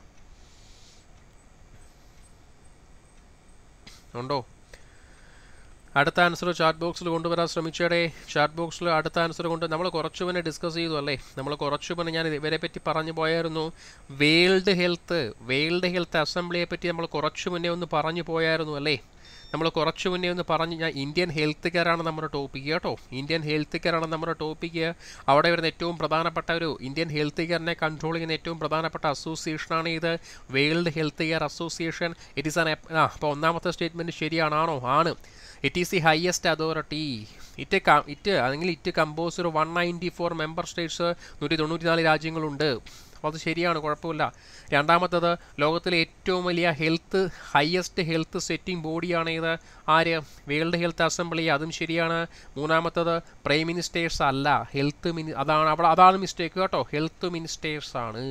ഉണ്ടോ അടുത്ത ആൻസർ ചാറ്റ് ബോക്സിൽ കൊണ്ടുവരാൻ ശ്രമിച്ചേടെ ചാറ്റ് ബോക്സിൽ അടുത്ത ആൻസർ കൊണ്ട് നമ്മൾ കുറച്ചു മുന്നേ ഡിസ്കസ് ചെയ്തു അല്ലേ നമ്മൾ കുറച്ചു മുന്നേ ഞാൻ ഇവരെ പറ്റി പറഞ്ഞു പോയായിരുന്നു വേൾഡ് ഹെൽത്ത് വേൾഡ് ഹെൽത്ത് അസംബ്ലിയെ പറ്റി നമ്മൾ കുറച്ചു മുന്നേ ഒന്ന് പറഞ്ഞു പോയായിരുന്നു അല്ലേ നമ്മൾ കുറച്ചു മുന്നേ ഒന്ന് പറഞ്ഞു ഞാൻ ഇന്ത്യൻ ഹെൽത്ത് കെയർ ആണ് നമ്മുടെ ടോപ്പിക്ക് കേട്ടോ ഇന്ത്യൻ ഹെൽത്ത് കെയർ ആണ് നമ്മുടെ ടോപ്പിക്ക് അവിടെ വരുന്ന ഏറ്റവും പ്രധാനപ്പെട്ട ഒരു ഇന്ത്യൻ ഹെൽത്ത് കെയറിനെ കൺട്രോൾ ചെയ്യുന്ന ഏറ്റവും പ്രധാനപ്പെട്ട അസോസിയേഷനാണ് ഇത് world health care association it is an ആ അപ്പോൾ ഒന്നാമത്തെ സ്റ്റേറ്റ്മെൻറ്റ് ശരിയാണാണോ ആണ് it is the highest authority it it അല്ലെങ്കിൽ ഇറ്റ് കമ്പോസ് ഒരു one ninety four member states നൂറ്റി തൊണ്ണൂറ്റി നാല് രാജ്യങ്ങളുണ്ട് അപ്പോൾ അത് ശരിയാണ് കുഴപ്പമില്ല രണ്ടാമത്തത് ലോകത്തിലെ ഏറ്റവും വലിയ ഹെൽത്ത് ഹയസ്റ്റ് ഹെൽത്ത് സെറ്റിംഗ് ബോഡിയാണ് ഇത് ആര് വേൾഡ് ഹെൽത്ത് അസംബ്ലി അതും ശരിയാണ് മൂന്നാമത്തത് പ്രൈം മിനിസ്റ്റേഴ്സ് അല്ല ഹെൽത്ത് മിനി അതാണ് അവിടെ അതാണ് മിസ്റ്റേക്ക് കേട്ടോ ഹെൽത്ത് മിനിസ്റ്റേഴ്സ് ആണ്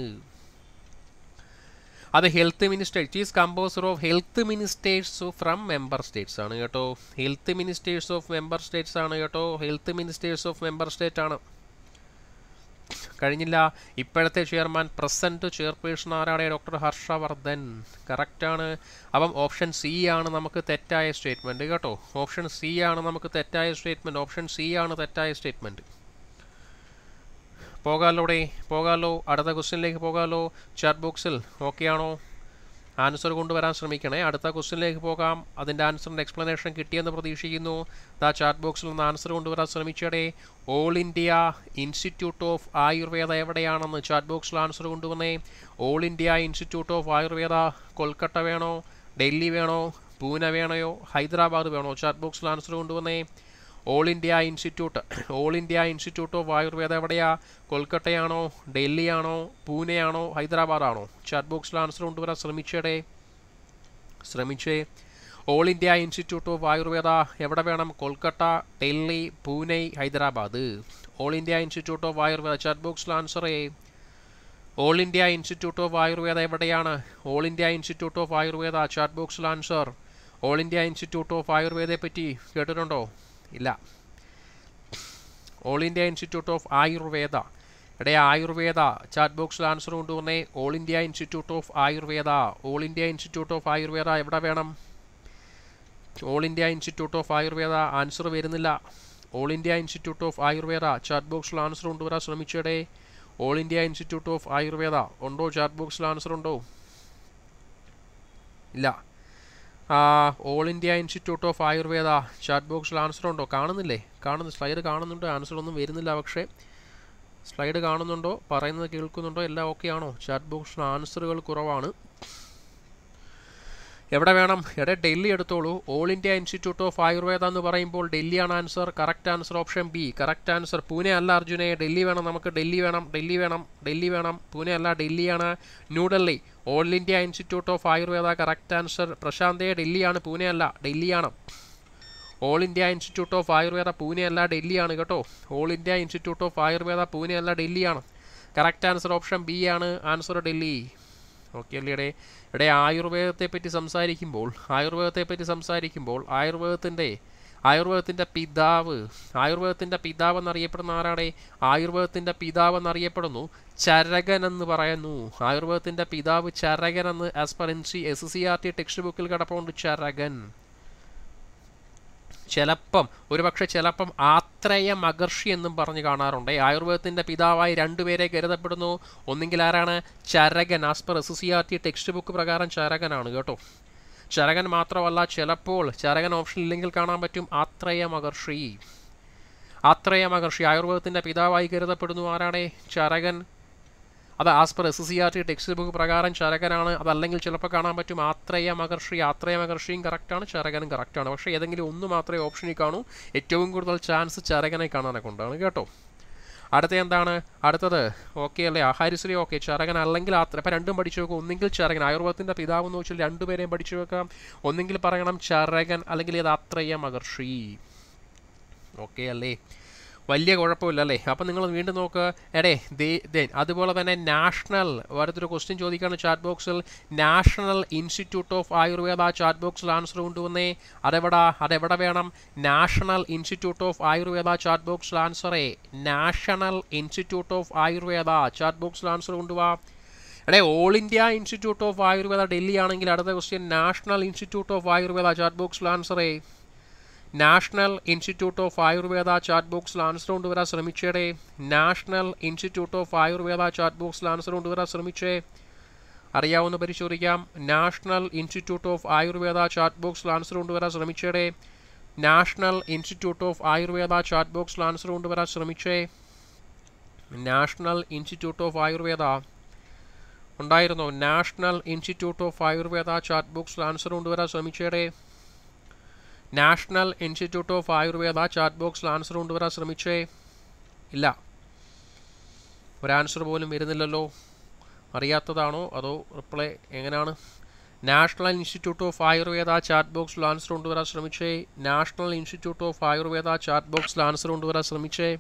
അത് health minister it is composer of health ministers from member states ആണ് കേട്ടോ health ministers of member states ആണ് കേട്ടോ health ministers of member state ആണ് കഴിഞ്ഞില്ല ഇപ്പോഴത്തെ ചെയർമാൻ പ്രസന്റ് ചെയർപേഴ്സൺ ആരാടെ ഡോക്ടർ ഹർഷവർദ്ധൻ കറക്റ്റാണ് അപ്പം ഓപ്ഷൻ സി ആണ് നമുക്ക് തെറ്റായ സ്റ്റേറ്റ്മെൻറ്റ് കേട്ടോ ഓപ്ഷൻ സി ആണ് നമുക്ക് തെറ്റായ സ്റ്റേറ്റ്മെൻറ്റ് ഓപ്ഷൻ സി ആണ് തെറ്റായ സ്റ്റേറ്റ്മെൻറ്റ് പോകാലോടെ പോകാലോ അടുത്ത ക്വസ്റ്റ്യനിലേക്ക് പോകാലോ ചാറ്റ് ബോക്സിൽ ഓക്കെ ആണോ ആൻസർ കൊണ്ടുവരാൻ ശ്രമിക്കണേ അടുത്ത ക്വസ്റ്റ്യനിലേക്ക് പോകാം അതിൻ്റെ ആൻസറിൻ്റെ എക്സ്പ്ലനേഷൻ കിട്ടിയെന്ന് പ്രതീക്ഷിക്കുന്നു ദാ ചാറ്റ് ബോക്സിൽ നിന്ന് ആൻസർ കൊണ്ടുവരാൻ ശ്രമിച്ചടേ all India institute of Ayurveda എവിടെയാണെന്ന് ചാറ്റ് ബോക്സിൽ ആൻസർ കൊണ്ടുവന്നേ all India institute of Ayurveda Kolkata വേണോ ഡൽഹി വേണോ പൂനെ വേണോ ഹൈദരാബാദ് വേണോ ചാറ്റ് ബോക്സിൽ ആൻസർ കൊണ്ടുവന്നേ all India institute all India institute of Ayurveda എവിടെയാ കൊൽക്കട്ടയാണോ ഡൽഹിയാണോ പൂനെയാണോ ഹൈദരാബാദാണോ ചാറ്റ് ബോക്സിൽ ആൻസർ കൊണ്ടുവരാൻ ശ്രമിച്ചേടേ ശ്രമിച്ചേ all India institute of Ayurveda എവിടെ വേണം Kolkata Delhi Pune Hyderabad all India institute of Ayurveda chat ബോക്സിൽ answer all India institute of Ayurveda എവിടെയാണ് all India institute of Ayurveda chat ബോക്സിൽ answer all India institute of ആയുർവേദയെ പറ്റി കേട്ടിട്ടുണ്ടോ ഇല്ല all India institute of Ayurveda ഇവിടെ ആയുർവേദ ചാറ്റ് ബോക്സിൽ ആൻസർ കൊണ്ടുവന്നേ all India institute of Ayurveda all India institute of Ayurveda എവിടെ വേണം all India institute of Ayurveda answer വരുന്നില്ല all India institute of Ayurveda chat ബോക്സിൽ ആൻസർ കൊണ്ടുവരാൻ ശ്രമിച്ചേടേ all India institute of Ayurveda ഉണ്ടോ ചാറ്റ് ബോക്സിൽ ആൻസർ ഉണ്ടോ ഇല്ല all India institute of Ayurveda chat ബോക്സിൽ ആൻസർ ഉണ്ടോ കാണുന്നില്ലേ കാണുന്നു സ്ലൈഡ് കാണുന്നുണ്ട് ആൻസർ ഒന്നും വരുന്നില്ല പക്ഷേ സ്ലൈഡ് കാണുന്നുണ്ടോ പറയുന്നത് കേൾക്കുന്നുണ്ടോ എല്ലാം ഓക്കെ ആണോ ചാറ്റ് ബോക്സിൽ ആൻസറുകൾ കുറവാണ് എവിടെ വേണം എവിടെ ഡൽഹി എടുത്തോളൂ all India institute of Ayurveda എന്ന് പറയുമ്പോൾ ഡൽഹിയാണ് answer correct answer option B correct answer Pune അല്ല അർജുനെ ഡൽഹി വേണം നമുക്ക് ഡൽഹി വേണം ഡൽഹി വേണം ഡൽഹി വേണം പൂനെ അല്ല ഡൽഹിയാണ് New Delhi all India institute of Ayurveda correct answer പ്രശാന്തേ ഡൽഹിയാണ് പൂനെ അല്ല ഡൽഹിയാണ് all India institute of Ayurveda Pune അല്ല ഡൽഹിയാണ് കേട്ടോ all India institute of Ayurveda Pune അല്ല ഡൽഹിയാണ് കറക്റ്റ് ആൻസർ ഓപ്ഷൻ ബി ആണ് ആൻസർ ഡൽഹി ഓക്കെ അല്ലേ ഇടേ ഇവിടെ ആയുർവേദത്തെ പറ്റി സംസാരിക്കുമ്പോൾ ആയുർവേദത്തെ പറ്റി സംസാരിക്കുമ്പോൾ ആയുർവേദത്തിൻ്റെ ആയുർവേദത്തിൻ്റെ പിതാവ് ആയുർവേദത്തിൻ്റെ പിതാവ് എന്നറിയപ്പെടുന്ന ആരാടെ ആയുർവേദത്തിൻ്റെ പിതാവ് എന്നറിയപ്പെടുന്നു ചരകൻ എന്ന് പറയുന്നു ആയുർവേദത്തിൻ്റെ പിതാവ് ചരകൻ എന്ന് as per N C S C R T text ബുക്കിൽ കിടപ്പുണ്ട് ചരകൻ ചിലപ്പം ഒരുപക്ഷെ ചിലപ്പം ആത്രേയ മഹർഷി എന്നും പറഞ്ഞ് കാണാറുണ്ട് ആയുർവേദത്തിൻ്റെ പിതാവായി രണ്ടുപേരെ കരുതപ്പെടുന്നു ഒന്നെങ്കിൽ ആരാണ് ചരകൻ as per S C R T text book പ്രകാരം ചരകനാണ് കേട്ടോ ചരകൻ മാത്രമല്ല ചിലപ്പോൾ ചരകൻ ഓപ്ഷൻ ഇല്ലെങ്കിൽ കാണാൻ പറ്റും ആത്രേയ മഹർഷി ആത്രേയ മഹർഷി ആയുർവേദത്തിൻ്റെ പിതാവായി കരുതപ്പെടുന്നു ആരാണ് ചരകൻ അത് as per S C R T text book പ്രകാരം ചരകനാണ് അതല്ലെങ്കിൽ ചിലപ്പോൾ കാണാൻ പറ്റും ആത്രേയ മഹർഷി ആത്രേയ മഹർഷിയും കറക്റ്റാണ് ചരകനും കറക്റ്റാണ് പക്ഷേ ഏതെങ്കിലും ഒന്ന് മാത്രമേ ഓപ്ഷനിൽ കാണൂ ഏറ്റവും കൂടുതൽ ചാൻസ് ചരകനെ കാണാനൊക്കെ ഉണ്ടാണ് കേട്ടോ അടുത്ത എന്താണ് അടുത്തത് ഓക്കെ അല്ലേ ആഹാരിശ്രീ ഓക്കെ ചരകൻ അല്ലെങ്കിൽ ആത്ര ഇപ്പം രണ്ടും പഠിച്ചു വെക്കും ഒന്നെങ്കിൽ ചരകൻ ആയുർവേദത്തിൻ്റെ പിതാവ് എന്ന് വെച്ചാൽ രണ്ടുപേരെയും പഠിച്ചു വെക്കാം ഒന്നെങ്കിൽ പറയണം ചരകൻ അല്ലെങ്കിൽ ഇത് ആത്രേയ മഹർഷി ഓക്കെ അല്ലേ വലിയ കുഴപ്പമില്ല അല്ലേ അപ്പം നിങ്ങൾ വീണ്ടും നോക്കുക എടേ ദേ ദെൻ അതുപോലെ തന്നെ നാഷണൽ അടുത്തൊരു ക്വസ്റ്റ്യൻ ചോദിക്കുകയാണ് ചാറ്റ് ബോക്സിൽ national institute of Ayurveda chat ബോക്സിൽ ആൻസർ കൊണ്ടുവന്നേ അതെവിടാ അതെവിടെ വേണം national institute of Ayurveda chat ബോക്സിൽ ആൻസറേ national institute of Ayurveda chat ബോക്സിൽ ആൻസർ കൊണ്ടുപോവാ എടേ all India institute of Ayurveda Delhi ആണെങ്കിൽ അടുത്ത question national institute of Ayurveda chat ബോക്സിൽ ആൻസറേ national institute of Ayurveda chat ബോക്സിൽ ആൻസർ കൊണ്ടുവരാൻ ശ്രമിച്ചേടേ national institute of Ayurveda chat ബോക്സിൽ ആൻസർ കൊണ്ടുവരാൻ ശ്രമിച്ചേ അറിയാവുന്ന പരിശോധിക്കാം national institute of Ayurveda chat ബോക്സിൽ ആൻസർ കൊണ്ടുവരാൻ ശ്രമിച്ചേടേ national institute of Ayurveda chat ബോക്സിൽ ആൻസർ കൊണ്ടുവരാൻ ശ്രമിച്ചേ നാഷണൽ ഇൻസ്റ്റിറ്റ്യൂട്ട് ഓഫ് ആയുർവേദ ഉണ്ടായിരുന്നോ national institute of Ayurveda chat ബോക്സിൽ ആൻസർ കൊണ്ടുവരാൻ ശ്രമിച്ചേടേ national institute of Ayurveda chat ബോക്സിൽ ആൻസർ കൊണ്ടുവരാൻ ശ്രമിച്ചേ ഇല്ല ഒരു ആൻസർ പോലും വരുന്നില്ലല്ലോ അറിയാത്തതാണോ അതോ റിപ്ലൈ എങ്ങനെയാണ് national institute of Ayurveda chat ബോക്സിൽ ആൻസർ കൊണ്ടുവരാൻ ശ്രമിച്ചേ national institute of Ayurveda chat ബോക്സിൽ ആൻസർ കൊണ്ടുവരാൻ ശ്രമിച്ചേ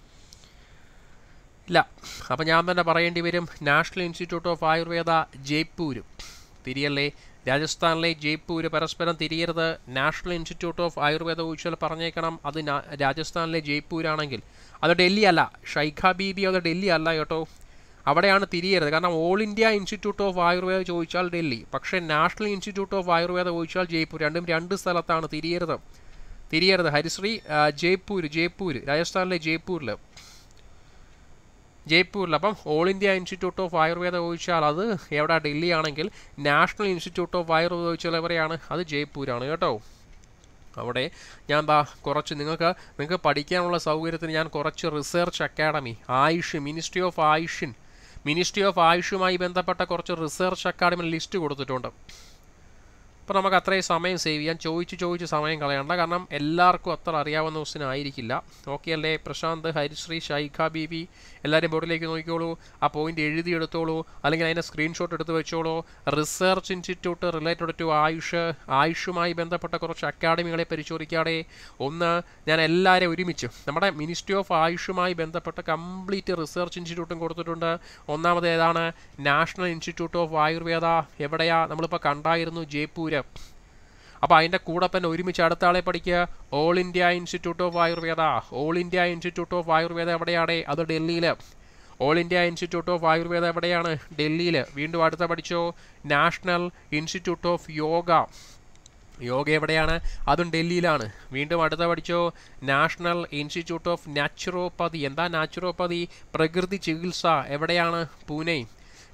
ഇല്ല അപ്പം ഞാൻ തന്നെ പറയേണ്ടി വരും national institute of Ayurveda Jaipur തിരിയല്ലേ രാജസ്ഥാനിലെ ജയ്പൂർ പരസ്പരം തിരിയരുത് നാഷണൽ ഇൻസ്റ്റിറ്റ്യൂട്ട് ഓഫ് ആയുർവേദ ചോദിച്ചാൽ പറഞ്ഞേക്കണം അത് രാജസ്ഥാനിലെ ജയ്പൂരാണെങ്കിൽ അത് ഡൽഹി അല്ല ഷൈഖ ബീബി അത് ഡൽഹി അല്ല കേട്ടോ അവിടെയാണ് തിരിയരുത് കാരണം all India institute of Ayurveda ചോദിച്ചാൽ ഡൽഹി പക്ഷേ നാഷണൽ ഇൻസ്റ്റിറ്റ്യൂട്ട് ഓഫ് ആയുർവേദ ചോദിച്ചാൽ ജയ്പൂർ രണ്ടും രണ്ട് സ്ഥലത്താണ് തിരിയരുത് തിരിയരുത് ഹരിശ്രീ ജയ്പൂർ ജയ്പൂർ രാജസ്ഥാനിലെ ജയ്പൂരിൽ ജയ്പൂരിൽ അപ്പം all India institute of Ayurveda ചോദിച്ചാൽ അത് എവിടെ ഡൽഹി ആണെങ്കിൽ നാഷണൽ ഇൻസ്റ്റിറ്റ്യൂട്ട് ഓഫ് ആയുർവേദ ചോദിച്ചാൽ എവിടെയാണ് അത് ജയ്പൂരാണ് കേട്ടോ അവിടെ ഞാൻ എന്താ കുറച്ച് നിങ്ങൾക്ക് നിങ്ങൾക്ക് പഠിക്കാനുള്ള സൗകര്യത്തിന് ഞാൻ കുറച്ച് research academy AYUSH ministry of ആയുഷിൻ മിനിസ്ട്രി ഓഫ് ആയുഷുമായി ബന്ധപ്പെട്ട കുറച്ച് റിസർച്ച് അക്കാഡമി ലിസ്റ്റ് കൊടുത്തിട്ടുണ്ട് അപ്പോൾ നമുക്ക് അത്രയും സമയം സേവ് ചെയ്യാൻ ചോദിച്ച് ചോദിച്ച് സമയം കളയണ്ട കാരണം എല്ലാവർക്കും അത്ര അറിയാവുന്ന ക്വസ്റ്റ്യൻ ആയിരിക്കില്ല ഓക്കെ അല്ലേ പ്രശാന്ത് ഹരിശ്രീ ഷൈഖ ബീബി എല്ലാവരും ബോർഡിലേക്ക് നോക്കിക്കോളൂ ആ പോയിന്റ് എഴുതിയെടുത്തോളൂ അല്ലെങ്കിൽ അതിൻ്റെ സ്ക്രീൻഷോട്ട് എടുത്ത് വെച്ചോളൂ research institute related to AYUSH ആയുഷുമായി ബന്ധപ്പെട്ട കുറച്ച് അക്കാഡമികളെ പരിശോധിക്കാതെ ഒന്ന് ഞാൻ എല്ലാവരെയും ഒരുമിച്ച് നമ്മുടെ മിനിസ്ട്രി ഓഫ് ആയുഷുമായി ബന്ധപ്പെട്ട കംപ്ലീറ്റ് റിസർച്ച് ഇൻസ്റ്റിറ്റ്യൂട്ടും കൊടുത്തിട്ടുണ്ട് ഒന്നാമത് ഏതാണ് നാഷണൽ ഇൻസ്റ്റിറ്റ്യൂട്ട് ഓഫ് ആയുർവേദ എവിടെയാ നമ്മളിപ്പോൾ കണ്ടായിരുന്നു ജയ്പൂർ അപ്പോൾ അതിൻ്റെ കൂടെ തന്നെ ഒരുമിച്ച് അടുത്ത ആളെ പഠിക്കുക all India institute of Ayurveda all India institute of Ayurveda എവിടെയാണ് അത് ഡൽഹിയിൽ all India institute of Ayurveda എവിടെയാണ് ഡൽഹിയിൽ വീണ്ടും അടുത്ത പഠിച്ചോ national institute of yoga yoga എവിടെയാണ് അതും ഡൽഹിയിലാണ് വീണ്ടും അടുത്ത പഠിച്ചോ നാഷണൽ ഇൻസ്റ്റിറ്റ്യൂട്ട് ഓഫ് നാച്ചുറോപ്പതി എന്താ നാച്ചുറോപ്പതി പ്രകൃതി ചികിത്സ എവിടെയാണ് പൂനെ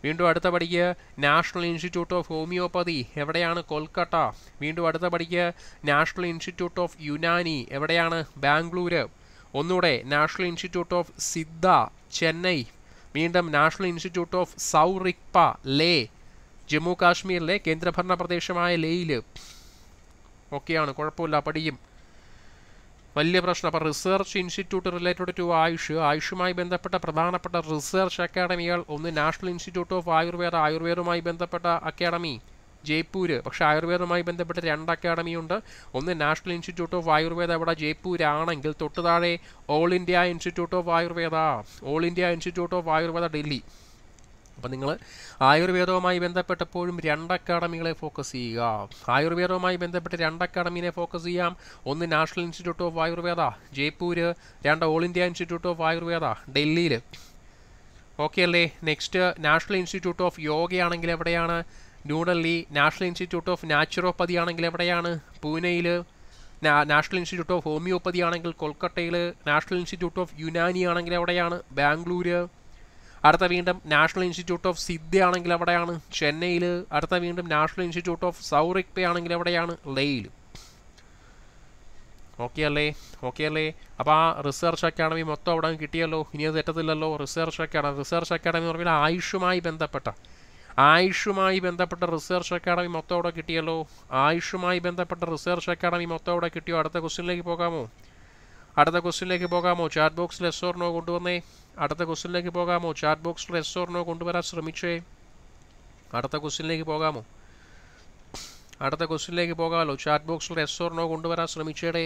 വീണ്ടും അടുത്ത പഠിക്കുക നാഷണൽ ഇൻസ്റ്റിറ്റ്യൂട്ട് ഓഫ് ഹോമിയോപ്പതി എവിടെയാണ് കൊൽക്കത്ത വീണ്ടും അടുത്ത പഠിക്കുക നാഷണൽ ഇൻസ്റ്റിറ്റ്യൂട്ട് ഓഫ് യുനാനി എവിടെയാണ് ബാംഗ്ലൂര് ഒന്നുകൂടെ national institute of Siddha Chennai വീണ്ടും national institute of Sowa Rigpa Leh Jammu കാശ്മീരിലെ കേന്ദ്രഭരണ പ്രദേശമായ ലേയിൽ ഒക്കെയാണ് കുഴപ്പമില്ല പഠിക്കും വലിയ പ്രശ്നം അപ്പോൾ research institute related to AYUSH ആയുഷുമായി ബന്ധപ്പെട്ട പ്രധാനപ്പെട്ട റിസർച്ച് അക്കാഡമികൾ ഒന്ന് നാഷണൽ ഇൻസ്റ്റിറ്റ്യൂട്ട് ഓഫ് ആയുർവേദ ആയുർവേദവുമായി ബന്ധപ്പെട്ട അക്കാഡമി ജയ്പൂര് പക്ഷേ ആയുർവേദവുമായി ബന്ധപ്പെട്ട് രണ്ട് അക്കാഡമി ഉണ്ട് ഒന്ന് നാഷണൽ ഇൻസ്റ്റിറ്റ്യൂട്ട് ഓഫ് ആയുർവേദ ഇവിടെ ജയ്പൂരാണെങ്കിൽ തൊട്ട് താഴെ all India institute of Ayurveda all India institute of Ayurveda Delhi അപ്പം നിങ്ങൾ ആയുർവേദവുമായി ബന്ധപ്പെട്ടപ്പോഴും രണ്ട് അക്കാഡമികളെ ഫോക്കസ് ചെയ്യുക ആയുർവേദവുമായി ബന്ധപ്പെട്ട് രണ്ട് അക്കാഡമിനെ ഫോക്കസ് ചെയ്യാം ഒന്ന് national institute of Ayurveda Jaipur രണ്ട് all India institute of Ayurveda ഡൽഹിയിൽ ഓക്കെ അല്ലേ നെക്സ്റ്റ് നാഷണൽ ഇൻസ്റ്റിറ്റ്യൂട്ട് ഓഫ് യോഗയാണെങ്കിൽ എവിടെയാണ് New Delhi national institute of naturopathy ആണെങ്കിൽ എവിടെയാണ് പൂനെയിൽ നാഷണൽ ഇൻസ്റ്റിറ്റ്യൂട്ട് ഓഫ് ഹോമിയോപ്പതി ആണെങ്കിൽ കൊൽക്കത്തയിൽ നാഷണൽ ഇൻസ്റ്റിറ്റ്യൂട്ട് ഓഫ് യുനാനി ആണെങ്കിൽ എവിടെയാണ് ബാംഗ്ലൂര് അടുത്ത വീണ്ടും നാഷണൽ ഇൻസ്റ്റിറ്റ്യൂട്ട് ഓഫ് സിദ്ധ ആണെങ്കിൽ എവിടെയാണ് ചെന്നൈയിൽ അടുത്ത വീണ്ടും നാഷണൽ ഇൻസ്റ്റിറ്റ്യൂട്ട് ഓഫ് സൗറിക്പ ആണെങ്കിൽ എവിടെയാണ് ലേയിൽ ഓക്കെ അല്ലേ ഓക്കെ അല്ലേ അപ്പോൾ ആ റിസർച്ച് അക്കാഡമി മൊത്തം അവിടെ കിട്ടിയല്ലോ ഇനി അത് തെറ്റത്തില്ലല്ലോ റിസർച്ച് അക്കാഡമി റിസർച്ച് അക്കാഡമി എന്ന് പറഞ്ഞാൽ ആയുഷുമായി ബന്ധപ്പെട്ട ആയുഷുമായി ബന്ധപ്പെട്ട റിസർച്ച് അക്കാഡമി മൊത്തം അവിടെ കിട്ടിയല്ലോ ആയുഷുമായി ബന്ധപ്പെട്ട റിസർച്ച് അക്കാഡമി മൊത്തം അവിടെ കിട്ടിയോ അടുത്ത ക്വസ്റ്റ്യനിലേക്ക് പോകാമോ അടുത്ത ക്വസ്റ്റ്യനിലേക്ക് പോകാമോ ചാറ്റ് ബോക്സിൽ എസ് ഓർണോ കൊണ്ടുവന്നേ അടുത്ത ക്വസ്റ്റ്യനിലേക്ക് പോകാമോ ചാറ്റ് ബോക്സിൽ എസ് ഓർണോ കൊണ്ടുവരാൻ ശ്രമിച്ചേ അടുത്ത ക്വസ്റ്റ്യനിലേക്ക് പോകാമോ അടുത്ത ക്വസ്റ്റ്യനിലേക്ക് പോകാമല്ലോ ചാറ്റ് ബോക്സിൽ എസ് ഓർണോ കൊണ്ടുവരാൻ ശ്രമിച്ചേടേ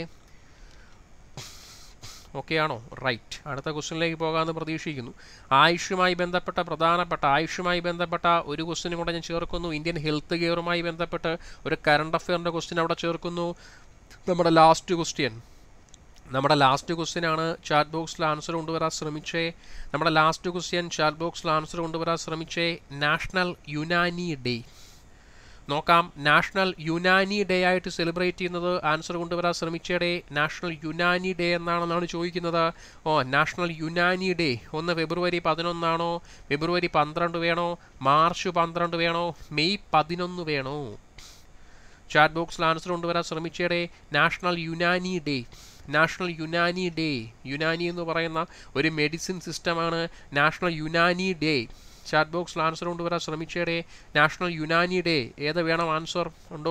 ഓക്കെ ആണോ റൈറ്റ് അടുത്ത ക്വസ്റ്റ്യനിലേക്ക് പോകാമെന്ന് പ്രതീക്ഷിക്കുന്നു ആയുഷുമായി ബന്ധപ്പെട്ട പ്രധാനപ്പെട്ട ആയുഷുമായി ബന്ധപ്പെട്ട ഒരു ക്വസ്റ്റ്യനും കൂടെ ഞാൻ ചേർക്കുന്നു ഇന്ത്യൻ ഹെൽത്ത് കെയറുമായി ബന്ധപ്പെട്ട് ഒരു കറണ്ട് അഫെയറിൻ്റെ ക്വസ്റ്റ്യൻ അവിടെ ചേർക്കുന്നു നമ്മുടെ ലാസ്റ്റ് ക്വസ്റ്റ്യൻ നമ്മുടെ ലാസ്റ്റ് ക്വസ്റ്റ്യൻ ആണ് ചാറ്റ് ബോക്സിൽ ആൻസർ കൊണ്ടുവരാൻ ശ്രമിച്ചേ നമ്മുടെ ലാസ്റ്റ് ക്വസ്റ്റ്യൻ ചാറ്റ് ബോക്സിൽ ആൻസർ കൊണ്ടുവരാൻ ശ്രമിച്ചേ നാഷണൽ യുനാനി ഡേ നോക്കാം നാഷണൽ യുനാനി ഡേ ആയിട്ട് സെലിബ്രേറ്റ് ചെയ്യുന്നത് ആൻസർ കൊണ്ടുവരാൻ ശ്രമിച്ചേടെ നാഷണൽ യുനാനി ഡേ എന്നാണെന്നാണ് ചോദിക്കുന്നത് ഓ നാഷണൽ യുനാനി ഡേ ഒന്ന് ഫെബ്രുവരി പതിനൊന്നാണോ ഫെബ്രുവരി പന്ത്രണ്ട് വേണോ മാർച്ച് പന്ത്രണ്ട് വേണോ മെയ് പതിനൊന്ന് വേണോ ചാറ്റ് ബോക്സിൽ ആൻസർ കൊണ്ടുവരാൻ ശ്രമിച്ചേടെ national Unani day national Unani day Unani എന്ന് പറയുന്ന ഒരു മെഡിസിൻ സിസ്റ്റമാണ് നാഷണൽ യുനാനി ഡേ ചാറ്റ് ബോക്സിൽ ആൻസർ കൊണ്ടുവരാൻ ശ്രമിച്ചേടെ നാഷണൽ യുനാനി ഡേ ഏത് വേണം ആൻസർ ഉണ്ടോ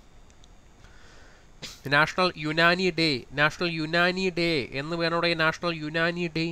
national Unani day national Unani day എന്ന് വേണോടെ നാഷണൽ യുനാനി ഡേ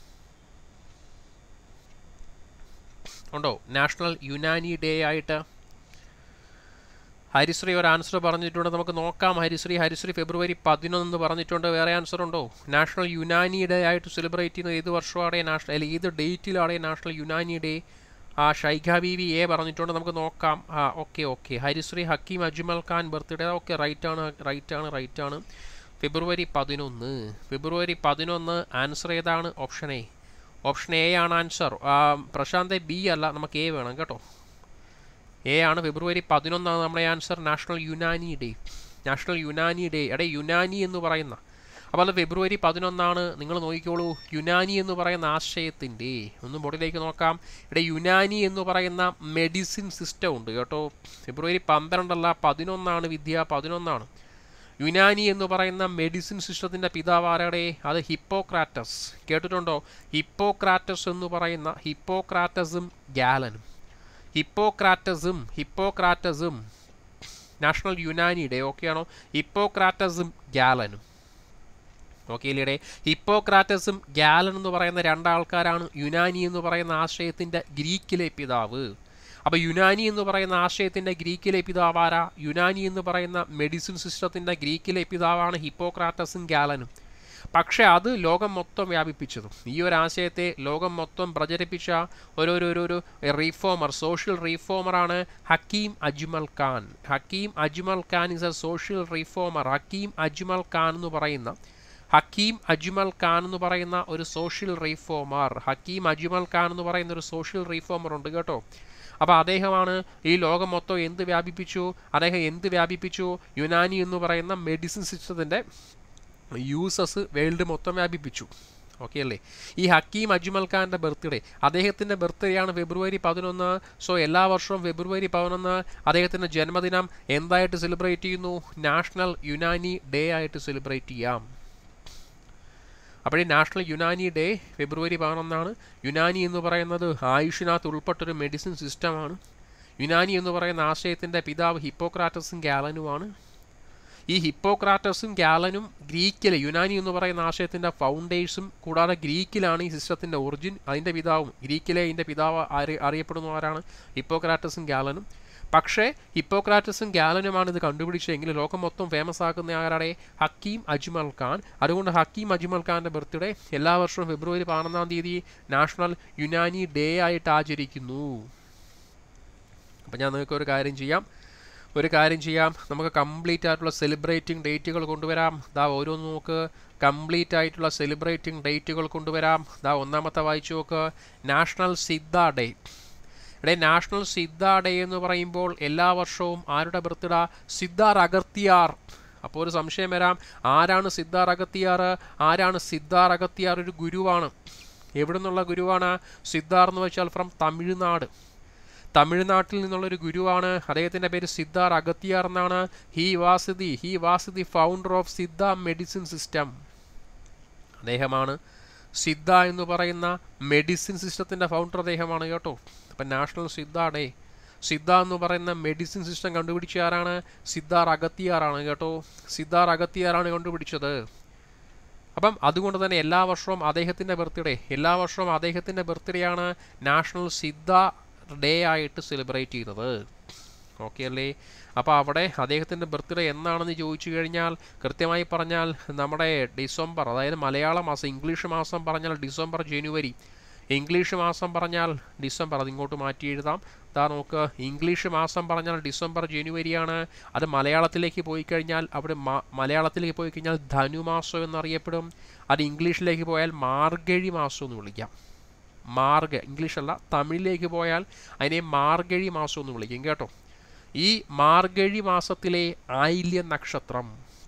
ഉണ്ടോ നാഷണൽ യുനാനി ഡേ ആയിട്ട് ഹരിശ്രീ ഒരു ആൻസർ പറഞ്ഞിട്ടുണ്ട് നമുക്ക് നോക്കാം ഹരിശ്രീ ഹരിശ്രീ ഫെബ്രുവരി പതിനൊന്ന് പറഞ്ഞിട്ടുണ്ട് വേറെ ആൻസർ ഉണ്ടോ നാഷണൽ യുനാനി ഡേ ആയിട്ട് സെലിബ്രേറ്റ് ചെയ്യുന്നത് ഏത് വർഷമാണ് നാഷണൽ അല്ലെങ്കിൽ ഏത് ഡേറ്റിലാണ് നാഷണൽ യുനാനി ഡേ ആ ഷൈഖ ബി വി എ പറഞ്ഞിട്ടുണ്ട് നമുക്ക് നോക്കാം ആ okay okay Harishree Hakim Ajmal Khan birthday okay right ആണ് റൈറ്റ് ആണ് റൈറ്റ് ആണ് ഫെബ്രുവരി പതിനൊന്ന് ഫെബ്രുവരി പതിനൊന്ന് ആൻസർ ഏതാണ് ഓപ്ഷൻ എ ഓപ്ഷൻ എ ആണ് ആൻസർ പ്രശാന്ത് ബി അല്ല നമുക്ക് എ വേണം കേട്ടോ എ ആണ് ഫെബ്രുവരി പതിനൊന്നാണ് നമ്മുടെ answer national Unani day national Unani day എടേ യുനാനി എന്ന് പറയുന്ന അപ്പോൾ അത് ഫെബ്രുവരി പതിനൊന്നാണ് നിങ്ങൾ നോക്കിക്കോളൂ യുനാനി എന്ന് പറയുന്ന ആശയത്തിൻ്റെ ഒന്ന് ബോഡിയിലേക്ക് നോക്കാം ഇവിടെ യുനാനി എന്ന് പറയുന്ന മെഡിസിൻ സിസ്റ്റം ഉണ്ട് കേട്ടോ ഫെബ്രുവരി പന്ത്രണ്ടല്ല പതിനൊന്നാണ് വിദ്യ പതിനൊന്നാണ് യുനാനി എന്ന് പറയുന്ന മെഡിസിൻ സിസ്റ്റത്തിൻ്റെ പിതാവ് ആരുടെ അത് ഹിപ്പോക്രാറ്റസ് കേട്ടിട്ടുണ്ടോ ഹിപ്പോക്രാറ്റസ് എന്ന് പറയുന്ന ഹിപ്പോക്രാറ്റസും ഗാലനും ഹിപ്പോക്രാറ്റസും ഹിപ്പോക്രാറ്റസും നാഷണൽ യുനാനി ഡേ ഓക്കെയാണോ ഹിപ്പോക്രാറ്റസും ഗാലനും ഓക്കെ ഇല്ലേ ഹിപ്പോക്രാറ്റസും ഗാലൻ എന്ന് പറയുന്ന രണ്ടാൾക്കാരാണ് യുനാനി എന്ന് പറയുന്ന ആശയത്തിൻ്റെ ഗ്രീക്കിലെ പിതാവ് അപ്പോൾ യുനാനി എന്ന് പറയുന്ന ആശയത്തിൻ്റെ ഗ്രീക്കിലെ പിതാവ് ആരാ യുനാനി എന്ന് പറയുന്ന മെഡിസിൻ സിസ്റ്റത്തിൻ്റെ ഗ്രീക്കിലെ പിതാവാണ് ഹിപ്പോക്രാറ്റസും ഗാലനും പക്ഷേ അത് ലോകം മൊത്തം വ്യാപിപ്പിച്ചതും ഈ ഒരു ആശയത്തെ ലോകം മൊത്തം പ്രചരിപ്പിച്ച ഒരു ഒരു ഒരു ഒരു റീഫോമർ സോഷ്യൽ റീഫോമറാണ് Hakim Ajmal Khan Hakim Ajmal Khan is a social reformer Hakim Ajmal Khan എന്ന് പറയുന്ന ഹക്കീം അജ്മൽ ഖാൻ എന്ന് പറയുന്ന ഒരു സോഷ്യൽ റീഫോമർ ഹക്കീം അജ്മൽ ഖാൻ എന്ന് പറയുന്ന ഒരു സോഷ്യൽ റീഫോമർ ഉണ്ട് കേട്ടോ അപ്പോൾ അദ്ദേഹമാണ് ഈ ലോകം മൊത്തം എന്ത് വ്യാപിപ്പിച്ചു അദ്ദേഹം എന്ത് വ്യാപിപ്പിച്ചു യുനാനി എന്ന് പറയുന്ന മെഡിസിൻ സിസ്റ്റത്തിൻ്റെ യൂസസ് വേൾഡ് മൊത്തം വ്യാപിപ്പിച്ചു ഓക്കെ അല്ലേ ഈ ഹക്കീം അജ്മൽ ഖാൻ്റെ ബർത്ത്ഡേ അദ്ദേഹത്തിൻ്റെ ബർത്ത്ഡേ ആണ് ഫെബ്രുവരി പതിനൊന്ന് സോ എല്ലാ വർഷവും ഫെബ്രുവരി പതിനൊന്ന് അദ്ദേഹത്തിൻ്റെ ജന്മദിനം എന്തായിട്ട് സെലിബ്രേറ്റ് ചെയ്യുന്നു നാഷണൽ യുനാനി ഡേ ആയിട്ട് സെലിബ്രേറ്റ് ചെയ്യാം അപ്പോഴേ നാഷണൽ യുനാനി ഡേ ഫെബ്രുവരി പതിനൊന്നാണ് യുനാനി എന്ന് പറയുന്നത് ആയുഷിനകത്ത് ഉൾപ്പെട്ടൊരു മെഡിസിൻ സിസ്റ്റമാണ് യുനാനി എന്ന് പറയുന്ന ആശയത്തിൻ്റെ പിതാവ് ഹിപ്പോക്രാറ്റസും ഗാലനുമാണ് ഈ ഹിപ്പോക്രാറ്റസും ഗാലനും ഗ്രീക്കിലെ യുനാനി എന്ന് പറയുന്ന ആശയത്തിൻ്റെ ഫൗണ്ടേഴ്സും കൂടാതെ ഗ്രീക്കിലാണ് ഈ സിസ്റ്റത്തിൻ്റെ ഒറിജിൻ അതിൻ്റെ പിതാവും ഗ്രീക്കിലെ ഇതിൻ്റെ പിതാവ് അറി അറിയപ്പെടുന്ന ആരാണ് ഹിപ്പോക്രാറ്റസും ഗാലനും പക്ഷേ ഹിപ്പോക്രാറ്റസും ഗാലനുമാണ് ഇത് കണ്ടുപിടിച്ചതെങ്കിൽ ലോകം മൊത്തം ഫേമസ് ആക്കുന്ന ആരാടെ ഹക്കീം അജ്മൽ ഖാൻ അതുകൊണ്ട് ഹക്കീം അജ്മൽ ഖാൻ്റെ ബർത്ത്ഡേ എല്ലാ വർഷവും ഫെബ്രുവരി പതിനൊന്നാം തീയതി നാഷണൽ യുനാനി ഡേ ആയിട്ട് ആചരിക്കുന്നു അപ്പം ഞാൻ നിങ്ങൾക്ക് ഒരു കാര്യം ചെയ്യാം ഒരു കാര്യം ചെയ്യാം നമുക്ക് കംപ്ലീറ്റ് ആയിട്ടുള്ള സെലിബ്രേറ്റിംഗ് ഡേറ്റുകൾ കൊണ്ടുവരാം ദാ ഓരോന്ന് നോക്ക് കംപ്ലീറ്റ് ആയിട്ടുള്ള സെലിബ്രേറ്റിംഗ് ഡേറ്റുകൾ കൊണ്ടുവരാം ദാ ഒന്നാമത്തെ വായിച്ചു നോക്ക് നാഷണൽ സിദ്ധ ഡേ ഇവിടെ നാഷണൽ സിദ്ധ ഡേ എന്ന് പറയുമ്പോൾ എല്ലാ വർഷവും ആരുടെ ബർത്ത്ഡേ സിദ്ധാർ അഗർത്തിയാർ അപ്പോൾ ഒരു സംശയം വരാം ആരാണ് സിദ്ധാർ അഗത്തിയാർ ആരാണ് സിദ്ധാർ അഗത്തിയാർ ഒരു ഗുരുവാണ് എവിടെ നിന്നുള്ള ഗുരുവാണ് സിദ്ധാർ എന്ന് വെച്ചാൽ ഫ്രം തമിഴ്നാട് തമിഴ്നാട്ടിൽ നിന്നുള്ളൊരു ഗുരുവാണ് അദ്ദേഹത്തിൻ്റെ പേര് സിദ്ധാർ അഗത്തിയാർ എന്നാണ് he was the he was the founder of Siddha medicine system അദ്ദേഹമാണ് സിദ്ധ എന്ന് പറയുന്ന മെഡിസിൻ സിസ്റ്റത്തിൻ്റെ ഫൗണ്ടർ അദ്ദേഹമാണ് കേട്ടോ അപ്പം നാഷണൽ സിദ്ധ ഡേ സിദ്ധ എന്ന് പറയുന്ന മെഡിസിൻ സിസ്റ്റം കണ്ടുപിടിച്ച ആരാണ് സിദ്ധാർ അഗത്തിയാറാണ് കേട്ടോ സിദ്ധാർ അഗത്തിയാറാണ് കണ്ടുപിടിച്ചത് അപ്പം അതുകൊണ്ട് തന്നെ എല്ലാ വർഷവും അദ്ദേഹത്തിൻ്റെ ബർത്ത്ഡേ എല്ലാ വർഷവും അദ്ദേഹത്തിൻ്റെ ബർത്ത്ഡേ ആണ് നാഷണൽ സിദ്ധ ഡേ ആയിട്ട് സെലിബ്രേറ്റ് ചെയ്യുന്നത് ഓക്കെ അല്ലേ അപ്പോൾ അവിടെ അദ്ദേഹത്തിൻ്റെ ബർത്ത്ഡേ എന്നാണെന്ന് ചോദിച്ചു കഴിഞ്ഞാൽ കൃത്യമായി പറഞ്ഞാൽ നമ്മുടെ ഡിസംബർ അതായത് മലയാള മാസം ഇംഗ്ലീഷ് മാസം പറഞ്ഞാൽ ഡിസംബർ ജനുവരി ഇംഗ്ലീഷ് മാസം പറഞ്ഞാൽ ഡിസംബർ അതിങ്ങോട്ട് മാറ്റി എഴുതാം ഇതാ നോക്ക് ഇംഗ്ലീഷ് മാസം പറഞ്ഞാൽ ഡിസംബർ ജനുവരിയാണ് അത് മലയാളത്തിലേക്ക് പോയി കഴിഞ്ഞാൽ അവിടെ മലയാളത്തിലേക്ക് പോയി കഴിഞ്ഞാൽ ധനുമാസം എന്നറിയപ്പെടും അത് ഇംഗ്ലീഷിലേക്ക് പോയാൽ മാർഗഴി മാസം എന്ന് വിളിക്കാം മാർഗ ഇംഗ്ലീഷ് അല്ല തമിഴിലേക്ക് പോയാൽ അതിനെ മാർഗഴി മാസം എന്ന് വിളിക്കും കേട്ടോ ഈ മാർഗഴി മാസത്തിലെ ആയില്യ നക്ഷത്രം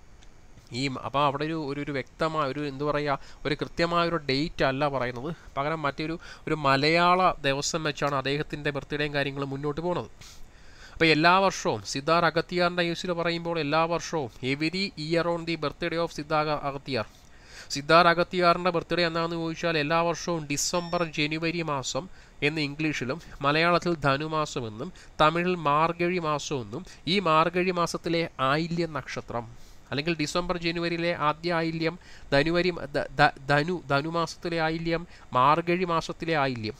ഈ അപ്പോൾ അവിടെ ഒരു ഒരു ഒരു വ്യക്തമായ ഒരു എന്തു പറയുക ഒരു കൃത്യമായ ഒരു ഡേറ്റ് അല്ല പറയുന്നത് പകരം മറ്റൊരു ഒരു മലയാള ദിവസം വെച്ചാണ് അദ്ദേഹത്തിൻ്റെ ബർത്ത്ഡേയും കാര്യങ്ങളും മുന്നോട്ട് പോകുന്നത് അപ്പോൾ എല്ലാ വർഷവും സിദ്ധാർ അഗത്തിയാറിൻ്റെ യൂസിൽ പറയുമ്പോൾ എല്ലാ വർഷവും every year on the birthday of Siddhar Agathiyar Siddhar അഗത്തിയാറിൻ്റെ ബർത്ത്ഡേ എന്നാണെന്ന് ചോദിച്ചാൽ എല്ലാ വർഷവും ഡിസംബർ ജനുവരി മാസം എന്ന് ഇംഗ്ലീഷിലും മലയാളത്തിൽ ധനുമാസം എന്നും തമിഴിൽ മാർഗഴി മാസം എന്നും ഈ മാർഗഴി മാസത്തിലെ ആയില്യ നക്ഷത്രം അല്ലെങ്കിൽ ഡിസംബർ ജനുവരിയിലെ ആദ്യ ആയില്യം ധനുവരി ധനു ധനുമാസത്തിലെ ആയില്യം മാർഗഴി മാസത്തിലെ ആയില്യം